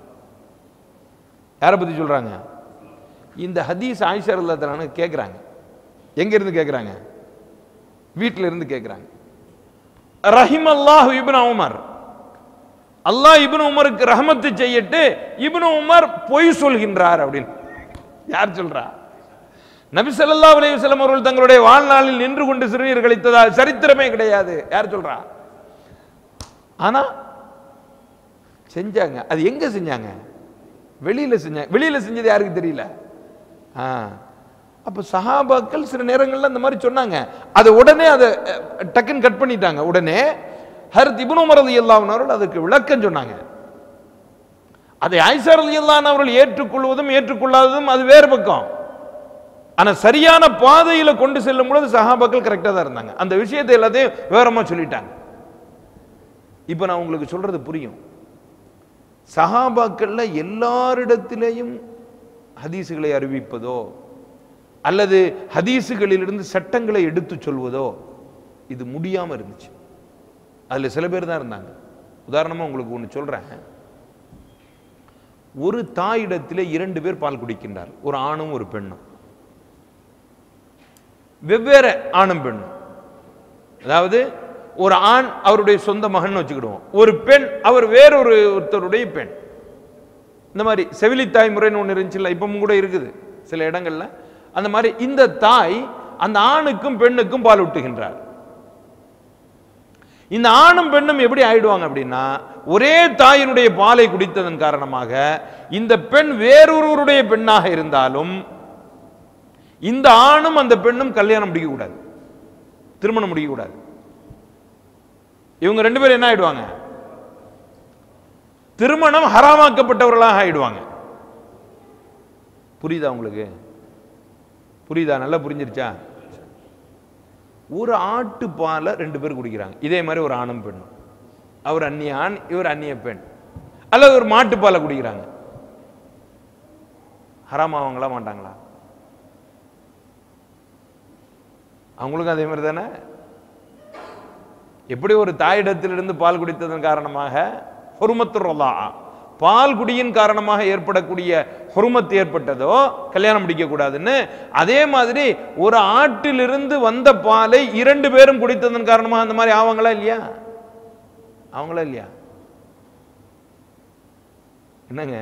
[SPEAKER 2] யாரை பத்தி சொல்றாங்க இந்த ஹதீஸ் ஆயிஷா ரல்லாத்தலான கேட்குறாங்க எங்க இருந்து கேட்குறாங்க வீட்டில இருந்து கேட்குறாங்க ரஹிம் அல்லாஹ் இப்னு உமர் அல்லாஹ் இப்னு உமருக்கு ரஹமத்து செய்யட்டு இப்னு உமர் பொய் சொல்கின்றார் அப்படின்னு யார் சொல்றா நபி ஸல்லல்லாஹு அலைஹி வஸல்லம் அவர்கள் தங்களுடைய வாழ்நாளில் நின்று கொண்டு சிறுநீர் கழித்ததால் சரித்திரமே கிடையாது யார் சொல்றா ஆனா செஞ்சாங்க அது எங்க செஞ்சாங்க வெளியில செஞ்சாங்க வெளியில செஞ்சது யாருக்கு தெரியல ஆ. அப்ப சஹாபாக்கள் சில நேரங்கள்ல அந்த மாதிரி சொன்னாங்க அதை உடனே அதை அஹ், டக்குன்னு கட் பண்ணிட்டாங்க உடனே ஹரத் இப்னு உமர் ரலியல்லாஹு அன்ஹு அவர்கள் அதுக்கு விளக்கம் சொன்னாங்க அதை ஆயிஷா ரலியல்லாஹு அன்ஹா அவர்கள் ஏற்றுக்கொள்வதும் ஏற்றுக்கொள்ளாததும் அது வேறு பக்கம் ஆனா சரியான பாதையில கொண்டு செல்லும் பொழுது சஹாபாக்கள் கரெக்டா தான் இருந்தாங்க அந்த விஷயத்தை எல்லாத்தையும் விவரமா சொல்லிட்டாங்க இப்ப நான் உங்களுக்கு சொல்றது புரியும் சஹாபாக்கள்ல எல்லாரிடத்திலேயும் ஹதீசுகளை அறிவிப்பதோ அல்லது ஹதீசுகளிலிருந்து சட்டங்களை எடுத்து சொல்வதோ இது முடியாம இருந்துச்சு அதுல சில பேர் தான் இருந்தாங்க உதாரணமா உங்களுக்கு ஒன்று சொல்றேன் ஒரு தாயிடத்திலே இரண்டு பேர் பால் குடிக்கின்றார் ஒரு ஆணும் ஒரு பெண்ணும் வெவ்வேறு ஆணும் பெண்ணும் அதாவது ஒரு ஆண் அவருடைய சொந்த மகன் வச்சுக்கிடுவோம் ஒரு பெண் அவர் வேறொரு ஒருத்தருடைய பெண் இந்த மாதிரி செவிலித்தாய் முறைன்னு ஒன்று இருந்துச்சுல்ல இப்பவும் கூட இருக்குது சில இடங்கள்ல அந்த மாதிரி இந்த தாய் அந்த ஆணுக்கும் பெண்ணுக்கும் பால் ஊட்டுகின்றார் இந்த ஆணும் பெண்ணும் எப்படி ஆயிடுவாங்க அப்படின்னா ஒரே தாயினுடைய பாலை குடித்ததன் காரணமாக இந்த பெண் வேறொருவருடைய பெண்ணாக இருந்தாலும் இந்த ஆணும் அந்த பெண்ணும் கல்யாணம் முடிக்க கூடாது திருமணம் முடிக்க கூடாது இவங்க ரெண்டு பேரும் என்ன ஆயிடுவாங்க திருமணம் ஹராமாக்கப்பட்டவர்களாக ஆயிடுவாங்க புரியுதா உங்களுக்கு புரியுதா நல்லா புரிஞ்சிருச்சா ஒரு ஆட்டு பாலை ரெண்டு பேர் குடிக்கிறாங்க இதே மாதிரி ஒரு ஆணும் பெண்ணும் அவர் அந்நிய ஆண் இவர் அந்நிய பெண் அல்லது ஒரு மாட்டு பாலை குடிக்கிறாங்க ஹராமாவாங்களா மாட்டாங்களா அவங்களுக்கும் அதே மாதிரி தானே எப்படி ஒரு தாயிடத்திலிருந்து பால் குடித்ததன் காரணமாக ஹொருமத்துறலா பால் குடியின் காரணமாக ஏற்படக்கூடிய ஹொருமத் ஏற்பட்டதோ கல்யாணம் முடிக்க கூடாதுன்னு அதே மாதிரி ஒரு ஆட்டிலிருந்து வந்த பாலை இரண்டு பேரும் குடித்ததன் காரணமாக அந்த மாதிரி ஆவாங்களா இல்லையா அவங்களா இல்லையா என்னங்க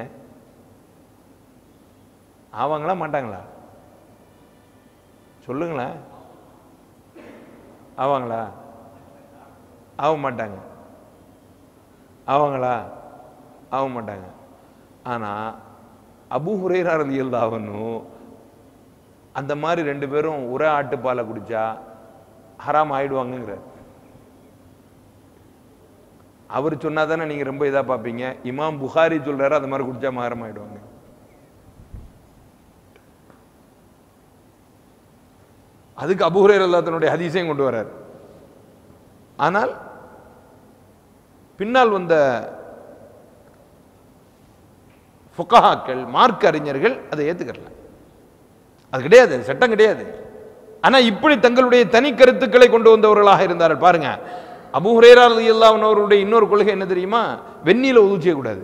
[SPEAKER 2] ஆவாங்களா மாட்டாங்களா சொல்லுங்களேன் ஆவாங்களா ஆக மாட்டாங்க ஆவாங்களா ஆக மாட்டாங்க ஆனா அபு ஹுரைரா ரலியல்லாஹு அந்த மாதிரி ரெண்டு பேரும் ஒரே ஆட்டுப்பாலை குடிச்சா ஹராம் ஆயிடுவாங்கங்கிறார் அவர் சொன்னா தானே நீங்க ரொம்ப இதா பார்ப்பீங்க இமாம் புகாரி சொல்றாரு அந்த மாதிரி குடிச்சா மகரம் ஆயிடுவாங்க அதுக்கு அபூஹுரேர் அல்லாத்தனுடைய ஹதீஸையும் கொண்டு வர்றார் ஆனால் பின்னால் வந்த ஃபுகஹாக்கள் மார்க்க அறிஞர்கள் அதை ஏத்துக்கறல அது கிடையாது அது சட்டம் கிடையாது ஆனா இப்படி தங்களுடைய தனி கருத்துக்களை கொண்டு வந்தவர்களாக இருந்தார்கள் பாருங்க அபூ ஹுரேரா ரலியல்லாஹு அன்ஹு அவருடைய இன்னொரு கொள்கை என்ன தெரியுமா வெந்நீல உது செய்யக்கூடாது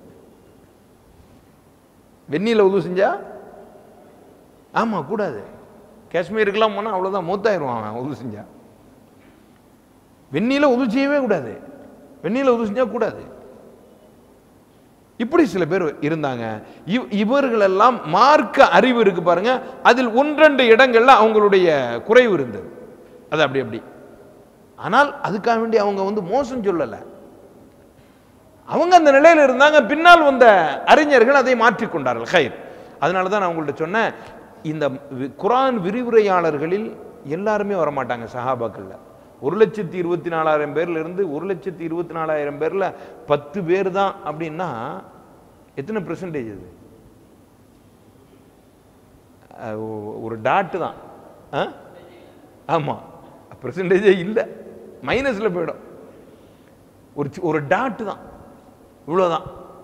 [SPEAKER 2] வெந்நீல உது செஞ்சா ஆமா கூடாது காஷ்மீருக்கெல்லாம் போனா அவ்வளவுதான் மூத்தாயிருவான் அவன் உது செஞ்சா வெந்நீல உது செய்யவே கூடாது வெந்நீல உது செஞ்சா கூடாது இப்படி சில பேர் இருந்தாங்க இவ்- இவர்களெல்லாம் மார்க்க அறிவு இருக்கு பாருங்க அதில் ஒன்றெண்டு இடங்கள்ல அவங்களுடைய குறைவு இருந்தது அது அப்படி அப்படி ஆனால் அதுக்காக வேண்டி அவங்க வந்து மோசம் சொல்லல அவங்க அந்த நிலையில இருந்தாங்க பின்னால் வந்த அறிஞர்கள் அதை மாற்றிக்கொண்டார்கள் ஹைர் அதனால தான் நான் உங்கள்ட்ட சொன்னேன் இந்த வி- குர்ஆன் விரிவுரையாளர்களில் எல்லாருமே வரமாட்டாங்க சஹாபாக்கள்ல ஒரு லட்சத்தி இருபத்தி நாலாயிரம் பேர்ல இருந்து ஒரு லட்சத்தி இருபத்தி நாலாயிரம் பேர்ல பத்து பேர் தான் அப்படின்னா எத்தனை பெர்சன்டேஜ் அது அஹ் ஒ- ஒரு டாட்டு தான் ஆ? ஆமா பெர்சன்டேஜே இல்லை மைனஸ்ல போயிடும் ஒரு சி- ஒரு டாட்டு தான் இவ்வளவுதான்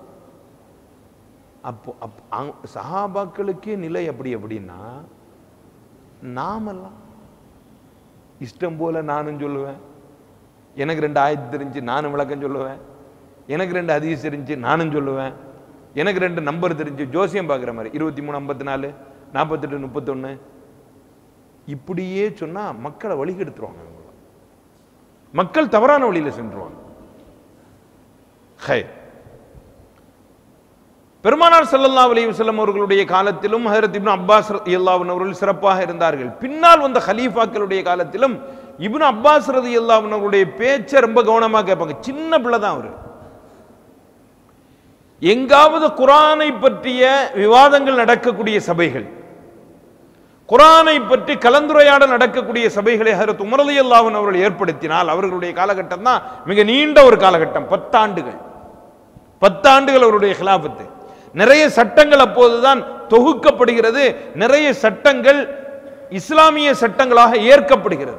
[SPEAKER 2] அப்போ அப் அங்க- சஹாபாக்களுக்கே நிலை அப்படி அப்படின்னா நாமெல்லாம் இஷ்டம் போல நானும் சொல்லுவேன் எனக்கு ரெண்டு ஆயத்து தெரிஞ்சு நானும் விளக்கம் சொல்லுவேன் எனக்கு ரெண்டு அதிகம் தெரிஞ்சு நானும் சொல்லுவேன் எனக்கு ரெண்டு நம்பர் தெரிஞ்சு ஜோசியம் பார்க்குற மாதிரி இருபத்தி மூணு ஐம்பத்தி நாலு நாற்பத்தெட்டு முப்பத்தொன்று இப்படியே சொன்னா மக்களை வழிகெடுத்துருவாங்க இவங்க. மக்கள் தவறான வழியில சென்றுவாங்க ஹை பெருமானார் ஸல்லல்லாஹு அலைஹி வஸல்லம் அவர்களுடைய காலத்திலும் ஹஜரத் இப்னு அப்பாஸ் ரலியல்லாஹு அன்ஹு அவர்கள் சிறப்பாக இருந்தார்கள் பின்னால் வந்த ஹலீஃபாக்களுடைய காலத்திலும் இப்னு அப்பாஸ் ரலியல்லாஹு அன்ஹு அவருடைய பேச்சை ரொம்ப கவனமா கேட்பாங்க சின்ன பிள்ளை தான் அவரு எங்காவது குரானை பற்றிய விவாதங்கள் நடக்கக்கூடிய சபைகள் குரானை பற்றி கலந்துரையாடல் நடக்கக்கூடிய சபைகளை ஹரத் உமரதி அல்லாஹன் அவர்கள் ஏற்படுத்தினால் அவர்களுடைய காலகட்டம் தான் மிக நீண்ட ஒரு காலகட்டம் பத்தாண்டுகள் பத்தாண்டுகள் அவருடைய ஹிலாபத்து நிறைய சட்டங்கள் அப்போதுதான் தொகுக்கப்படுகிறது நிறைய சட்டங்கள் இஸ்லாமிய சட்டங்களாக ஏற்கப்படுகிறது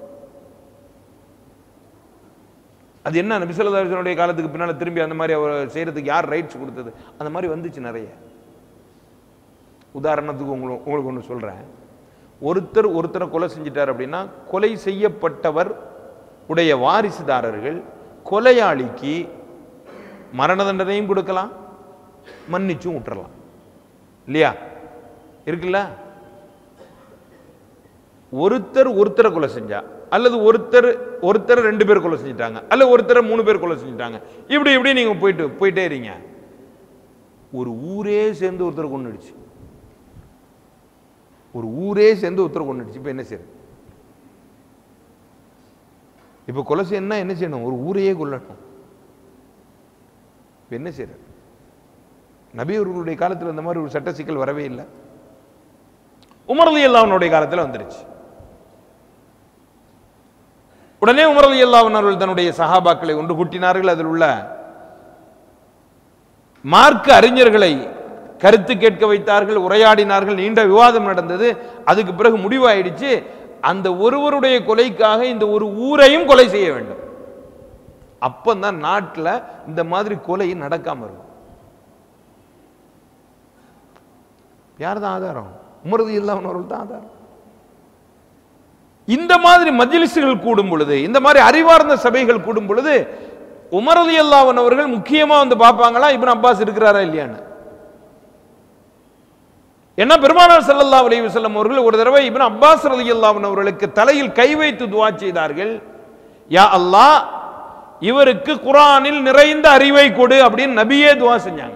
[SPEAKER 2] அது என்ன நபி ஸல்லல்லாஹு அலைஹி வஸல்லம் காலத்துக்கு பின்னால திரும்பி அந்த மாதிரி அவர் செய்யறதுக்கு யார் ரைட்ஸ் கொடுத்தது அந்த மாதிரி வந்துச்சு நிறைய உதாரணத்துக்கு உங்களுக்கு உங்களுக்கு ஒன்று சொல்றேன் ஒருத்தர் ஒருத்தரை கொலை செஞ்சிட்டார் அப்படின்னா கொலை செய்யப்பட்டவர் உடைய வாரிசுதாரர்கள் கொலையாளிக்கு மரண தண்டனையும் கொடுக்கலாம் மன்னிச்சும் விட்டுறலாம் இல்லையா இருக்குல்ல ஒருத்தர் ஒருத்தரை கொலை செஞ்சா அல்லது ஒருத்தர் ஒருத்தர் ரெண்டு பேர் கொலை செஞ்சிட்டாங்க அல்லது ஒருத்தரை மூணு பேர் கொலை செஞ்சிட்டாங்க இப்படி இப்படி நீங்க போயிட்டு போயிட்டே இருங்க ஒரு ஊரே சேர்ந்து ஒருத்தர் கொண்டுடுச்சு ஒரு ஊரே சேர்ந்து ஒருத்தர் கொண்டுடுச்சு இப்ப என்ன செய்யறது இப்ப கொலை செய்யணும்னா என்ன செய்யணும் ஒரு ஊரையே கொல்லணும் இப்ப என்ன செய்யறது நபி அவர்களுடைய காலத்தில் இந்த மாதிரி ஒரு சட்ட சிக்கல் வரவே இல்லை உமரலி அல்லாஹ்வுடைய காலத்தில் வந்துருச்சு உடனே உமரலி அல்லாஹ்வின் அவர்கள் தன்னுடைய சஹாபாக்களை ஒன்று கூட்டினார்கள் அதில் உள்ள மார்க்க அறிஞர்களை கருத்து கேட்க வைத்தார்கள் உரையாடினார்கள் நீண்ட விவாதம் நடந்தது அதுக்கு பிறகு முடிவாயிடுச்சு அந்த ஒருவருடைய கொலைக்காக இந்த ஒரு ஊரையும் கொலை செய்ய வேண்டும் அப்பந்தான் நாட்டில் இந்த மாதிரி கொலை நடக்காம இருக்கும் யார் தான் ஆதாரம் உமரது இல்லாமவர்கள் தான் ஆதாரம் இந்த மாதிரி மஜ்லிஸ்கள் கூடும் பொழுது இந்த மாதிரி அறிவார்ந்த சபைகள் கூடும் பொழுது உமர் அலி அல்லாஹன் அவர்கள் முக்கியமா வந்து பார்ப்பாங்களா இப்னு அப்பாஸ் இருக்கிறாரா இல்லையான்னு என்ன பெருமானார் ஸல்லல்லாஹு அலைஹி வஸல்லம் அவர்கள் ஒரு தடவை இப்னு அப்பாஸ் ரலியல்லாஹு அவர்களுக்கு தலையில் கை வைத்து துஆ செய்தார்கள் யா அல்லாஹ் இவருக்கு குர்ஆனில் நிறைந்த அறிவை கொடு அப்படின்னு நபியே துஆ செஞ்சாங்க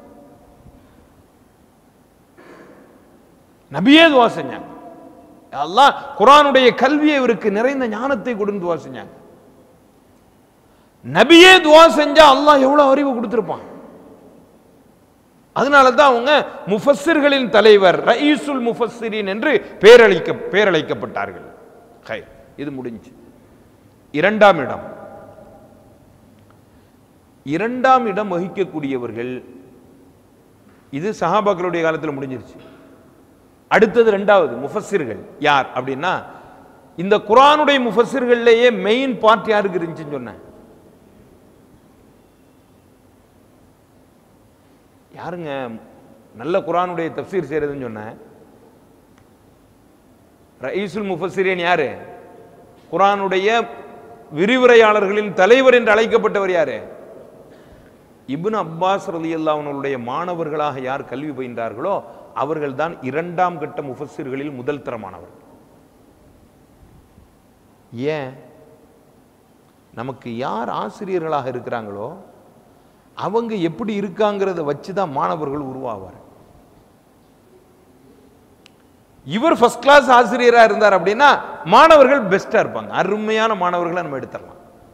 [SPEAKER 2] நபியே துஆ செஞ்சாங்க யா அல்லாஹ் குர்ஆனுடைய கல்வியை இவருக்கு நிறைந்த ஞானத்தை கொடுன்னு துஆ செஞ்சாங்க நபியே துஆ செஞ்சா அல்லாஹ் எவ்வளவு அறிவு கொடுத்திருப்பான் அதனால தான் அவங்க முஃபஸ்ஸிர்களின் தலைவர் ரயீசுல் முஃபஸ்ஸிரின் என்று பேரளிக்க பேரழைக்கப்பட்டார்கள் ஹை இது முடிஞ்சு இரண்டாம் இடம் இரண்டாம் இடம் வகிக்கக்கூடியவர்கள் இது சஹாபாக்களுடைய காலத்தில் முடிஞ்சிருச்சு அடுத்தது ரெண்டாவது முஃபஸ்ஸிர்கள் யார் அப்படின்னா இந்த குர்ஆனுடைய முஃபஸ்ஸிர்கள்லயே மெயின் பார்ட் யாருக்கு இருந்துச்சுன்னு சொன்னேன் யாருங்க நல்ல குர்ஆனுடைய தஃப்சீர் செய்யறதுன்னு சொன்னேன் ரயீசுல் முஃபஸ்ஸிரின் யாரு குர்ஆனுடைய விரிவுரையாளர்களின் தலைவர் என்று அழைக்கப்பட்டவர் யாரு இப்னு அப்பாஸ் ரலியல்லாஹு அவர்களுடைய மாணவர்களாக யார் கல்வி பயின்றார்களோ அவர்கள் தான் இரண்டாம் கட்ட முஃபஸ்ஸிர்களில் முதல் தரமானவர்கள் ஏன் நமக்கு யார் ஆசிரியர்களாக இருக்கிறாங்களோ அவங்க எப்படி இருக்காங்கிறத வச்சு தான் மாணவர்கள் உருவாவார் இவர் ஃபர்ஸ்ட் கிளாஸ் ஆசிரியரா இருந்தார் அப்படின்னா மாணவர்கள் பெஸ்டா இருப்பாங்க அருமையான மாணவர்களை நம்ம எடுத்துடலாம்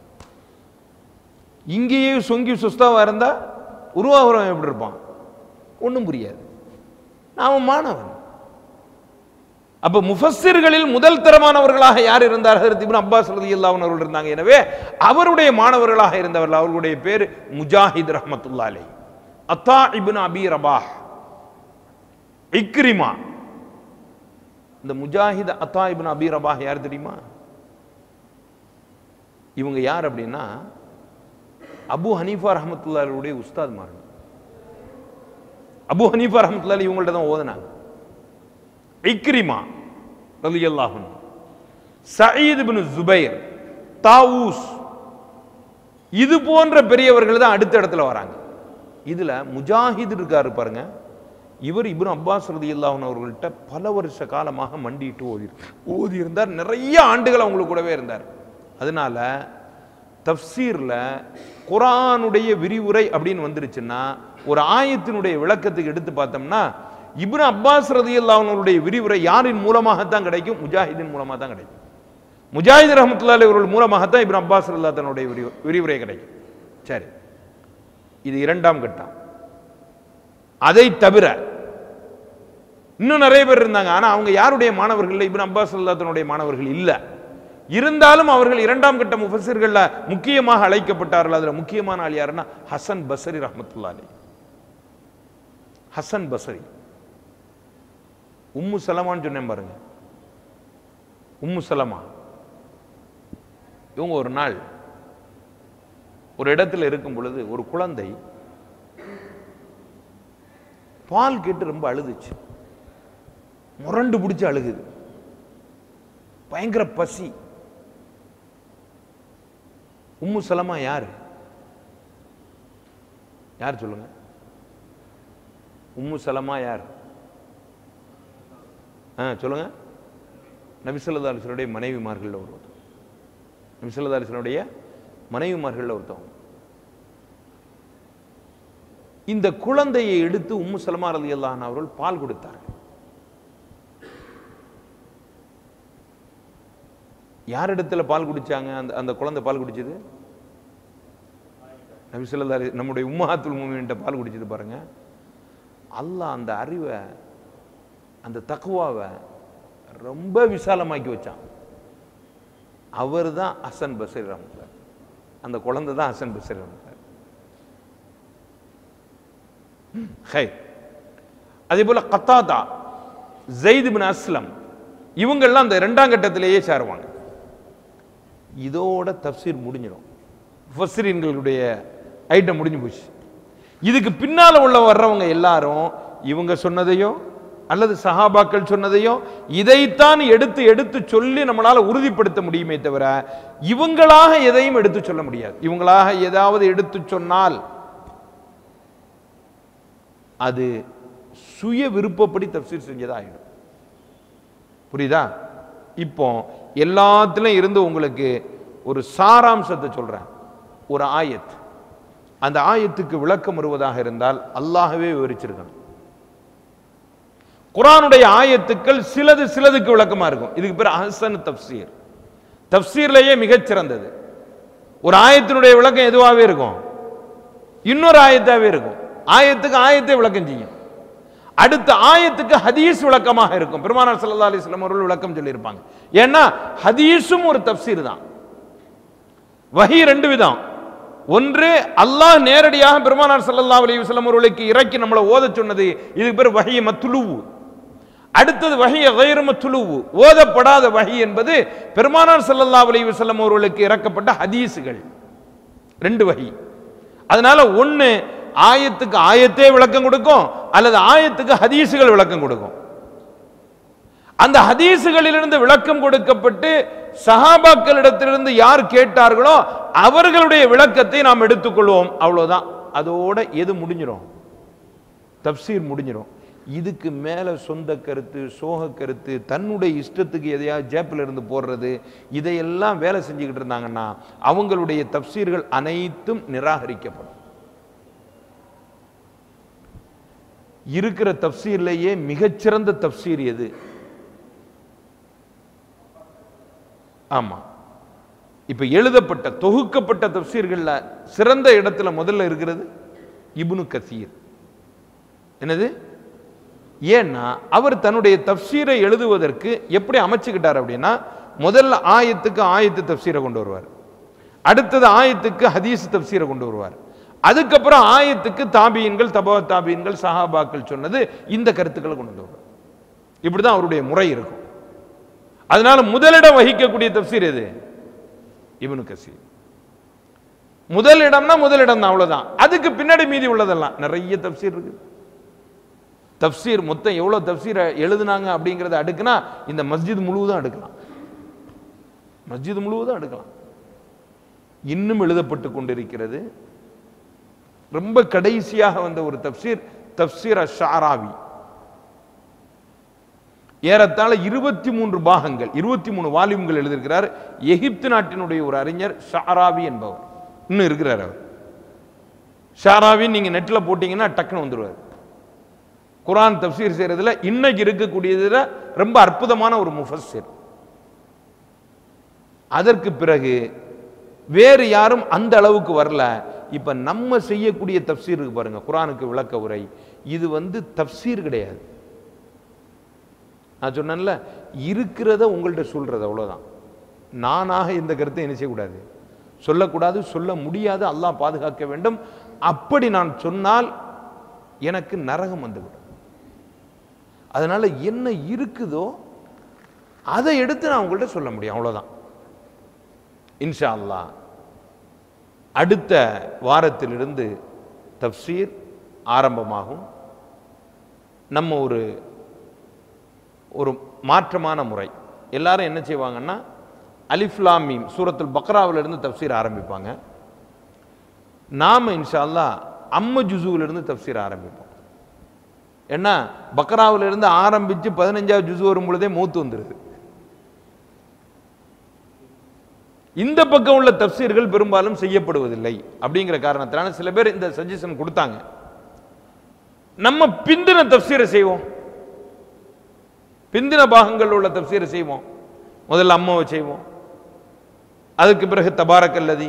[SPEAKER 2] இங்கேயே சொங்கி சுஸ்தாவா இருந்தா உருவாகிறவன் எப்படி இருப்பான் ஒன்றும் புரியாது நாம மாணவன் அப்ப முஃபஸ்ஸிர்களில் முதல் தரமானவர்களாக யார் இருந்தார் ஹஜரத் இப்னு அப்பாஸ் ரலியல்லாஹு அன்ஹு அவர்கள் இருந்தாங்க எனவே அவருடைய மாணவர்களாக இருந்தவர்கள் அவர்களுடைய பேர் முஜாஹித் ரஹ்மத்துல்லாஹி அலைஹி அத்தா இப்னு அபி ரபாஹ் இக்ரிமா இந்த முஜாஹித் அத்தா இப்னு அபி ரபாஹ் யார் தெரியுமா இவங்க யார் அப்படின்னா அபு ஹனீஃபா ரஹமத்துல்லாருடைய உஸ்தாத் மார்கள் அபு ஹனீஃபா ரஹமத்துல்லாஹி இவங்கள்ட்ட தான் ஓதுனாங்க இக்ரிமா ரலியல்லாஹு அன்ஹு சயீத் இப்னு ஜுபைர் தாவூஸ் இது போன்ற பெரியவர்கள் தான் அடுத்த இடத்துல வராங்க இதுல முஜாஹித் இருக்காரு பாருங்க இவர் இப்னு அப்பாஸ் ரலியல்லாஹு அன்ஹு அவர்கள்ட்ட பல வருஷ காலமாக மண்டிட்டு ஓதி ஓதி இருந்தார் நிறைய ஆண்டுகள் அவங்களுக்கு கூடவே இருந்தார் அதனால தஃப்சீர்ல குர்ஆனுடைய விரிவுரை அப்படின்னு வந்துருச்சுன்னா ஒரு ஆயத்தினுடைய விளக்கத்துக்கு எடுத்து பார்த்தோம்னா இப்னு அப்பாஸ் ரதியல்லாஹு அவர்களுடைய விரிவுரை யாரின் மூலமாகத்தான் கிடைக்கும் முஜாஹிதின் மூலமாக தான் கிடைக்கும் முஜாஹித் ரஹமத்துல்லா அவர்கள் மூலமாகத்தான் இப்னு அப்பாஸ் ரல்லா தன்னுடைய விரிவு- விரிவுரை கிடைக்கும் சரி இது இரண்டாம் கட்டம் அதை தவிர இன்னும் நிறைய பேர் இருந்தாங்க ஆனா அவங்க யாருடைய மாணவர்கள் இல்லை இப்னு அப்பாஸ் ரல்லா தன்னுடைய மாணவர்கள் இல்ல இருந்தாலும் அவர்கள் இரண்டாம் கட்ட முஃபஸிர்கள்ல முக்கியமாக அழைக்கப்பட்டார்கள் அதுல முக்கியமான ஆள் யாருன்னா ஹசன் பஸ்ரி ரஹமத்துல்லா அலைஹி ஹசன் பஸ்ரி உம்மு சலமான்னு சொன்னேன் பாருங்க உம்மு சலமா இவங்க ஒரு நாள் ஒரு இடத்துல இருக்கும் பொழுது ஒரு குழந்தை பால் கேட்டு ரொம்ப அழுதுச்சு முரண்டு பிடிச்சு அழுகுது பயங்கர பசி உம்மு சலமா யாரு யார் சொல்லுங்க உம்மு சலமா யார் ஆ சொல்லுங்க நபிசல்லா அலிஸ்வனுடைய மனைவிமார்கள் ஒருவர் நபிசல்லா அலிஸ்வனுடைய மனைவிமார்கள் ஒருத்தவங்க இந்த குழந்தையை எடுத்து உம்மு சலமா ரலி அவர்கள் பால் கொடுத்தார்கள் யாரிடத்துல பால் குடிச்சாங்க அந்த அந்த குழந்தை பால் குடிச்சது நபி ஸல்லல்லாஹு அலைஹி நம்முடைய உம்மஹாத்துல் மூமின்ட்ட பால் குடிச்சது பாருங்க அல்லாஹ் அந்த அறிவை அந்த தக்குவாவை ரொம்ப விசாலமாக்கி வச்சான் அவர் தான் ஹசன் பசீர் ரஹ்மத்துல்லாஹி அந்த குழந்தை தான் ஹசன் பசீர் ரஹ்மத்துல்லாஹி ஹை அதே போல கத்தாதா ஜெயித் பின் அஸ்லம் இவங்கெல்லாம் அந்த இரண்டாம் கட்டத்திலேயே சேருவாங்க இதோட தப்சீர் முடிஞ்சிடும் முஃபஸ்ஸிரீன்களுடைய ஐட்டம் முடிஞ்சு போச்சு இதுக்கு பின்னால உள்ள வர்றவங்க எல்லாரும் இவங்க சொன்னதையும் அல்லது சஹாபாக்கள் சொன்னதையோ இதைத்தான் எடுத்து எடுத்து சொல்லி நம்மளால உறுதிப்படுத்த முடியுமே தவிர இவங்களாக எதையும் எடுத்து சொல்ல முடியாது இவங்களாக ஏதாவது எடுத்து சொன்னால் அது சுய விருப்பப்படி தப்சீர் செஞ்சதாகிடும் புரியுதா இப்போ எல்லாத்துலயும் இருந்து உங்களுக்கு ஒரு சாராம்சத்தை சொல்றேன் ஒரு ஆயத் அந்த ஆயத்துக்கு விளக்கம் வருவதாக இருந்தால் அல்லாஹ்வே விவரிச்சிருக்கணும் குர்ஆனுடைய ஆயத்துக்கள் சிலது சிலதுக்கு விளக்கமா இருக்கும் இதுக்கு பேர் அஹ்சன் தப்சீர் தப்சீர்லயே மிகச் சிறந்தது ஒரு ஆயத்தினுடைய விளக்கம் எதுவாகவே இருக்கும் இன்னொரு ஆயத்தாவே இருக்கும் ஆயத்துக்கு ஆயத்தை விளக்கம் செய்யும் அடுத்த ஆயத்துக்கு ஹதீஸ் விளக்கமாக இருக்கும் பெருமானார் ஸல்லல்லாஹு அலைஹி வஸல்லம் அவர்கள் விளக்கம் சொல்லியிருப்பாங்க ஏன்னா ஹதீஸும் ஒரு தப்சீர் தான் வஹி ரெண்டு விதம் ஒன்று அல்லாஹ் நேரடியாக பெருமானார் ஸல்லல்லாஹு அலைஹி வஸல்லம் அவர்களுக்கு இறக்கி நம்மளை ஓதச் சொன்னது இதுக்கு பேர் வஹி மத்துலுவு அடுத்தது வஹிய கைரு மத்துலுவு ஓதப்படாத வஹி என்பது பெருமானார் ஸல்லல்லாஹு அலைஹி வஸல்லம் அவர்களுக்கு இறக்கப்பட்ட ஹதீஸுகள் ரெண்டு வஹி அதனால ஒண்ணு ஆயத்துக்கு ஆயத்தே விளக்கம் கொடுக்கும் அல்லது ஆயத்துக்கு ஹதீஸுகள் விளக்கம் கொடுக்கும் அந்த ஹதீஸுகளிலிருந்து விளக்கம் கொடுக்கப்பட்டு சஹாபாக்களிடத்திலிருந்து யார் கேட்டார்களோ அவர்களுடைய விளக்கத்தை நாம் எடுத்துக்கொள்வோம் அவ்வளவுதான் அதோட எது முடிஞ்சிடும் தப்சீர் முடிஞ்சிடும் இதுக்கு மேல சொந்த கருத்து சோக கருத்து தன்னுடைய இஷ்டத்துக்கு எதையாவது ஜேப்பில் இருந்து போடுறது இதையெல்லாம் வேலை செஞ்சுக்கிட்டு இருந்தாங்கன்னா அவங்களுடைய தப்சீர்கள் அனைத்தும் நிராகரிக்கப்படும் இருக்கிற தப்சீர்லேயே மிகச்சிறந்த தப்சீர் எது ஆமா இப்ப எழுதப்பட்ட தொகுக்கப்பட்ட தப்சீர்கள்ல சிறந்த இடத்துல முதல்ல இருக்கிறது இப்னு கசீர் என்னது ஏன்னா அவர் தன்னுடைய தப்சீரை எழுதுவதற்கு எப்படி அமைச்சுக்கிட்டார் அப்படின்னா முதல்ல ஆயத்துக்கு ஆயத்து தப்சீரை கொண்டு வருவார் அடுத்தது ஆயத்துக்கு ஹதீஸ் தப்சீரை கொண்டு வருவார் அதுக்கப்புறம் ஆயத்துக்கு தாபியன்கள் தபா தாபியன்கள் சஹாபாக்கள் சொன்னது இந்த கருத்துக்களை கொண்டு வருவார் இப்படிதான் அவருடைய முறை இருக்கும் அதனால முதலிடம் வகிக்கக்கூடிய தப்சீர் எது இப்னு கசீர் முதல் இடம்னா முதலிடம் தான் அவ்வளவுதான் அதுக்கு பின்னாடி மீதி உள்ளதெல்லாம் நிறைய தப்சீர் இருக்கு தப்சீர் மொத்தம் எவ்வளவு தப்சீரை எழுதுனாங்க அப்படிங்கறத அடுக்குனா இந்த மஸ்ஜித் முழுவதும் அடுக்கலாம் மஸ்ஜித் முழுவதும் அடுக்கலாம் இன்னும் எழுதப்பட்டு கொண்டிருக்கிறது ரொம்ப கடைசியாக வந்த ஒரு தப்சீர் தப்சீர் ஷாராவி ஏறத்தாழ இருபத்தி மூன்று பாகங்கள் இருபத்தி மூணு வால்யூம்கள் எழுதியிருக்கிறார் எகிப்து நாட்டினுடைய ஒரு அறிஞர் ஷாராவி என்பவர் இன்னும் இருக்கிறார் அவர் ஷாராவி நீங்க நெட்ல போட்டீங்கன்னா டக்குன்னு வந்துருவார் குரான் தப்சீர் செய்யறதுல இன்னைக்கு இருக்கக்கூடியதுல ரொம்ப அற்புதமான ஒரு முஃபஸ்ஸிர் அதற்கு பிறகு வேறு யாரும் அந்த அளவுக்கு வரல இப்ப நம்ம செய்யக்கூடிய தப்சீர் இருக்கு பாருங்க குரானுக்கு விளக்க உரை இது வந்து தப்சீர் கிடையாது நான் சொன்னேன்ல இருக்கிறத உங்கள்ட்ட சொல்றது அவ்வளவுதான் நானாக இந்த கருத்தை என்ன செய்யக்கூடாது சொல்லக்கூடாது சொல்ல முடியாது அல்லாஹ் பாதுகாக்க வேண்டும் அப்படி நான் சொன்னால் எனக்கு நரகம் வந்துவிடும் அதனால என்ன இருக்குதோ அதை எடுத்து நான் உங்கள்ட்ட சொல்ல முடியும் அவ்வளவுதான் இன்ஷா அல்லாஹ் அடுத்த வாரத்திலிருந்து தப்சீர் ஆரம்பமாகும் நம்ம ஒரு ஒரு மாற்றமான முறை எல்லாரும் என்ன செய்வாங்கன்னா அலிஃப்லாம் மீம் சூரத்துல் பக்ராவுல இருந்து தப்சீர் ஆரம்பிப்பாங்க நாம இன்ஷா அல்லாஹ் அம்ம ஜுசுல இருந்து தப்சீர் ஆரம்பிப்போம் ஏன்னா பக்ராவுல இருந்து ஆரம்பிச்சு பதினஞ்சாவது ஜுசு வரும் பொழுதே மூத்து வந்துருது இந்த பக்கம் உள்ள தப்சீர்கள் பெரும்பாலும் செய்யப்படுவதில்லை அப்படிங்கிற காரணத்தினால சில பேர் இந்த சஜஷன் கொடுத்தாங்க நம்ம பிந்தின தப்சீரை செய்வோம் பிந்தின பாகங்கள் உள்ள தப்சீரை செய்வோம் முதல்ல அம்மாவை செய்வோம் அதுக்கு பிறகு தபாரக் அல்லதி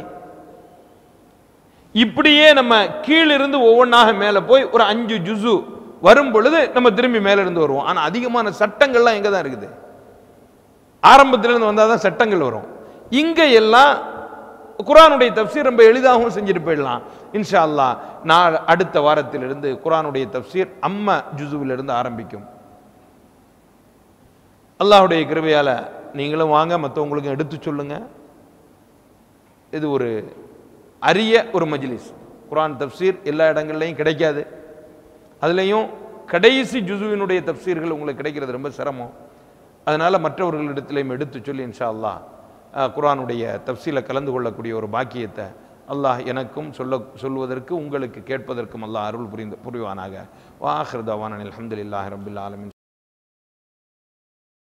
[SPEAKER 2] இப்படியே நம்ம கீழிருந்து ஒவ்வொன்றாக மேலே போய் ஒரு அஞ்சு ஜுசு வரும் பொழுது நம்ம திரும்பி மேல இருந்து வருவோம் ஆனா அதிகமான சட்டங்கள்லாம் எங்க தான் இருக்குது ஆரம்பத்திலிருந்து வந்தால் தான் சட்டங்கள் வரும் இங்க எல்லாம் குரானுடைய தப்சீர் ரொம்ப எளிதாகவும் செஞ்சுட்டு போயிடலாம் இன்ஷா அல்லாஹ் நான் அடுத்த வாரத்திலிருந்து குரானுடைய தப்சீர் அம்ம ஜுசுவிலிருந்து ஆரம்பிக்கும் அல்லாஹ்வுடைய கிருபையால நீங்களும் வாங்க மற்றவங்களுக்கும் எடுத்து சொல்லுங்க இது ஒரு அரிய ஒரு மஜ்லிஸ் குரான் தப்சீர் எல்லா இடங்கள்லையும் கிடைக்காது அதுலேயும் கடைசி ஜுசுவினுடைய தப்சீர்கள் உங்களுக்கு கிடைக்கிறது ரொம்ப சிரமம் அதனால மற்றவர்களிடத்திலையும் எடுத்து சொல்லி இன்ஷா அல்லாஹ் அஹ், குர்ஆனுடைய தப்சீல கலந்து கொள்ளக்கூடிய ஒரு பாக்கியத்தை அல்லாஹ் எனக்கும் சொல்ல சொல்வதற்கு உங்களுக்கு கேட்பதற்கும் அல்லாஹ் அருள் புரிந்து புரிவானாக வாஹிர் தவானில் அல்ஹம்துலில்லாஹி ரபில் ஆலமின்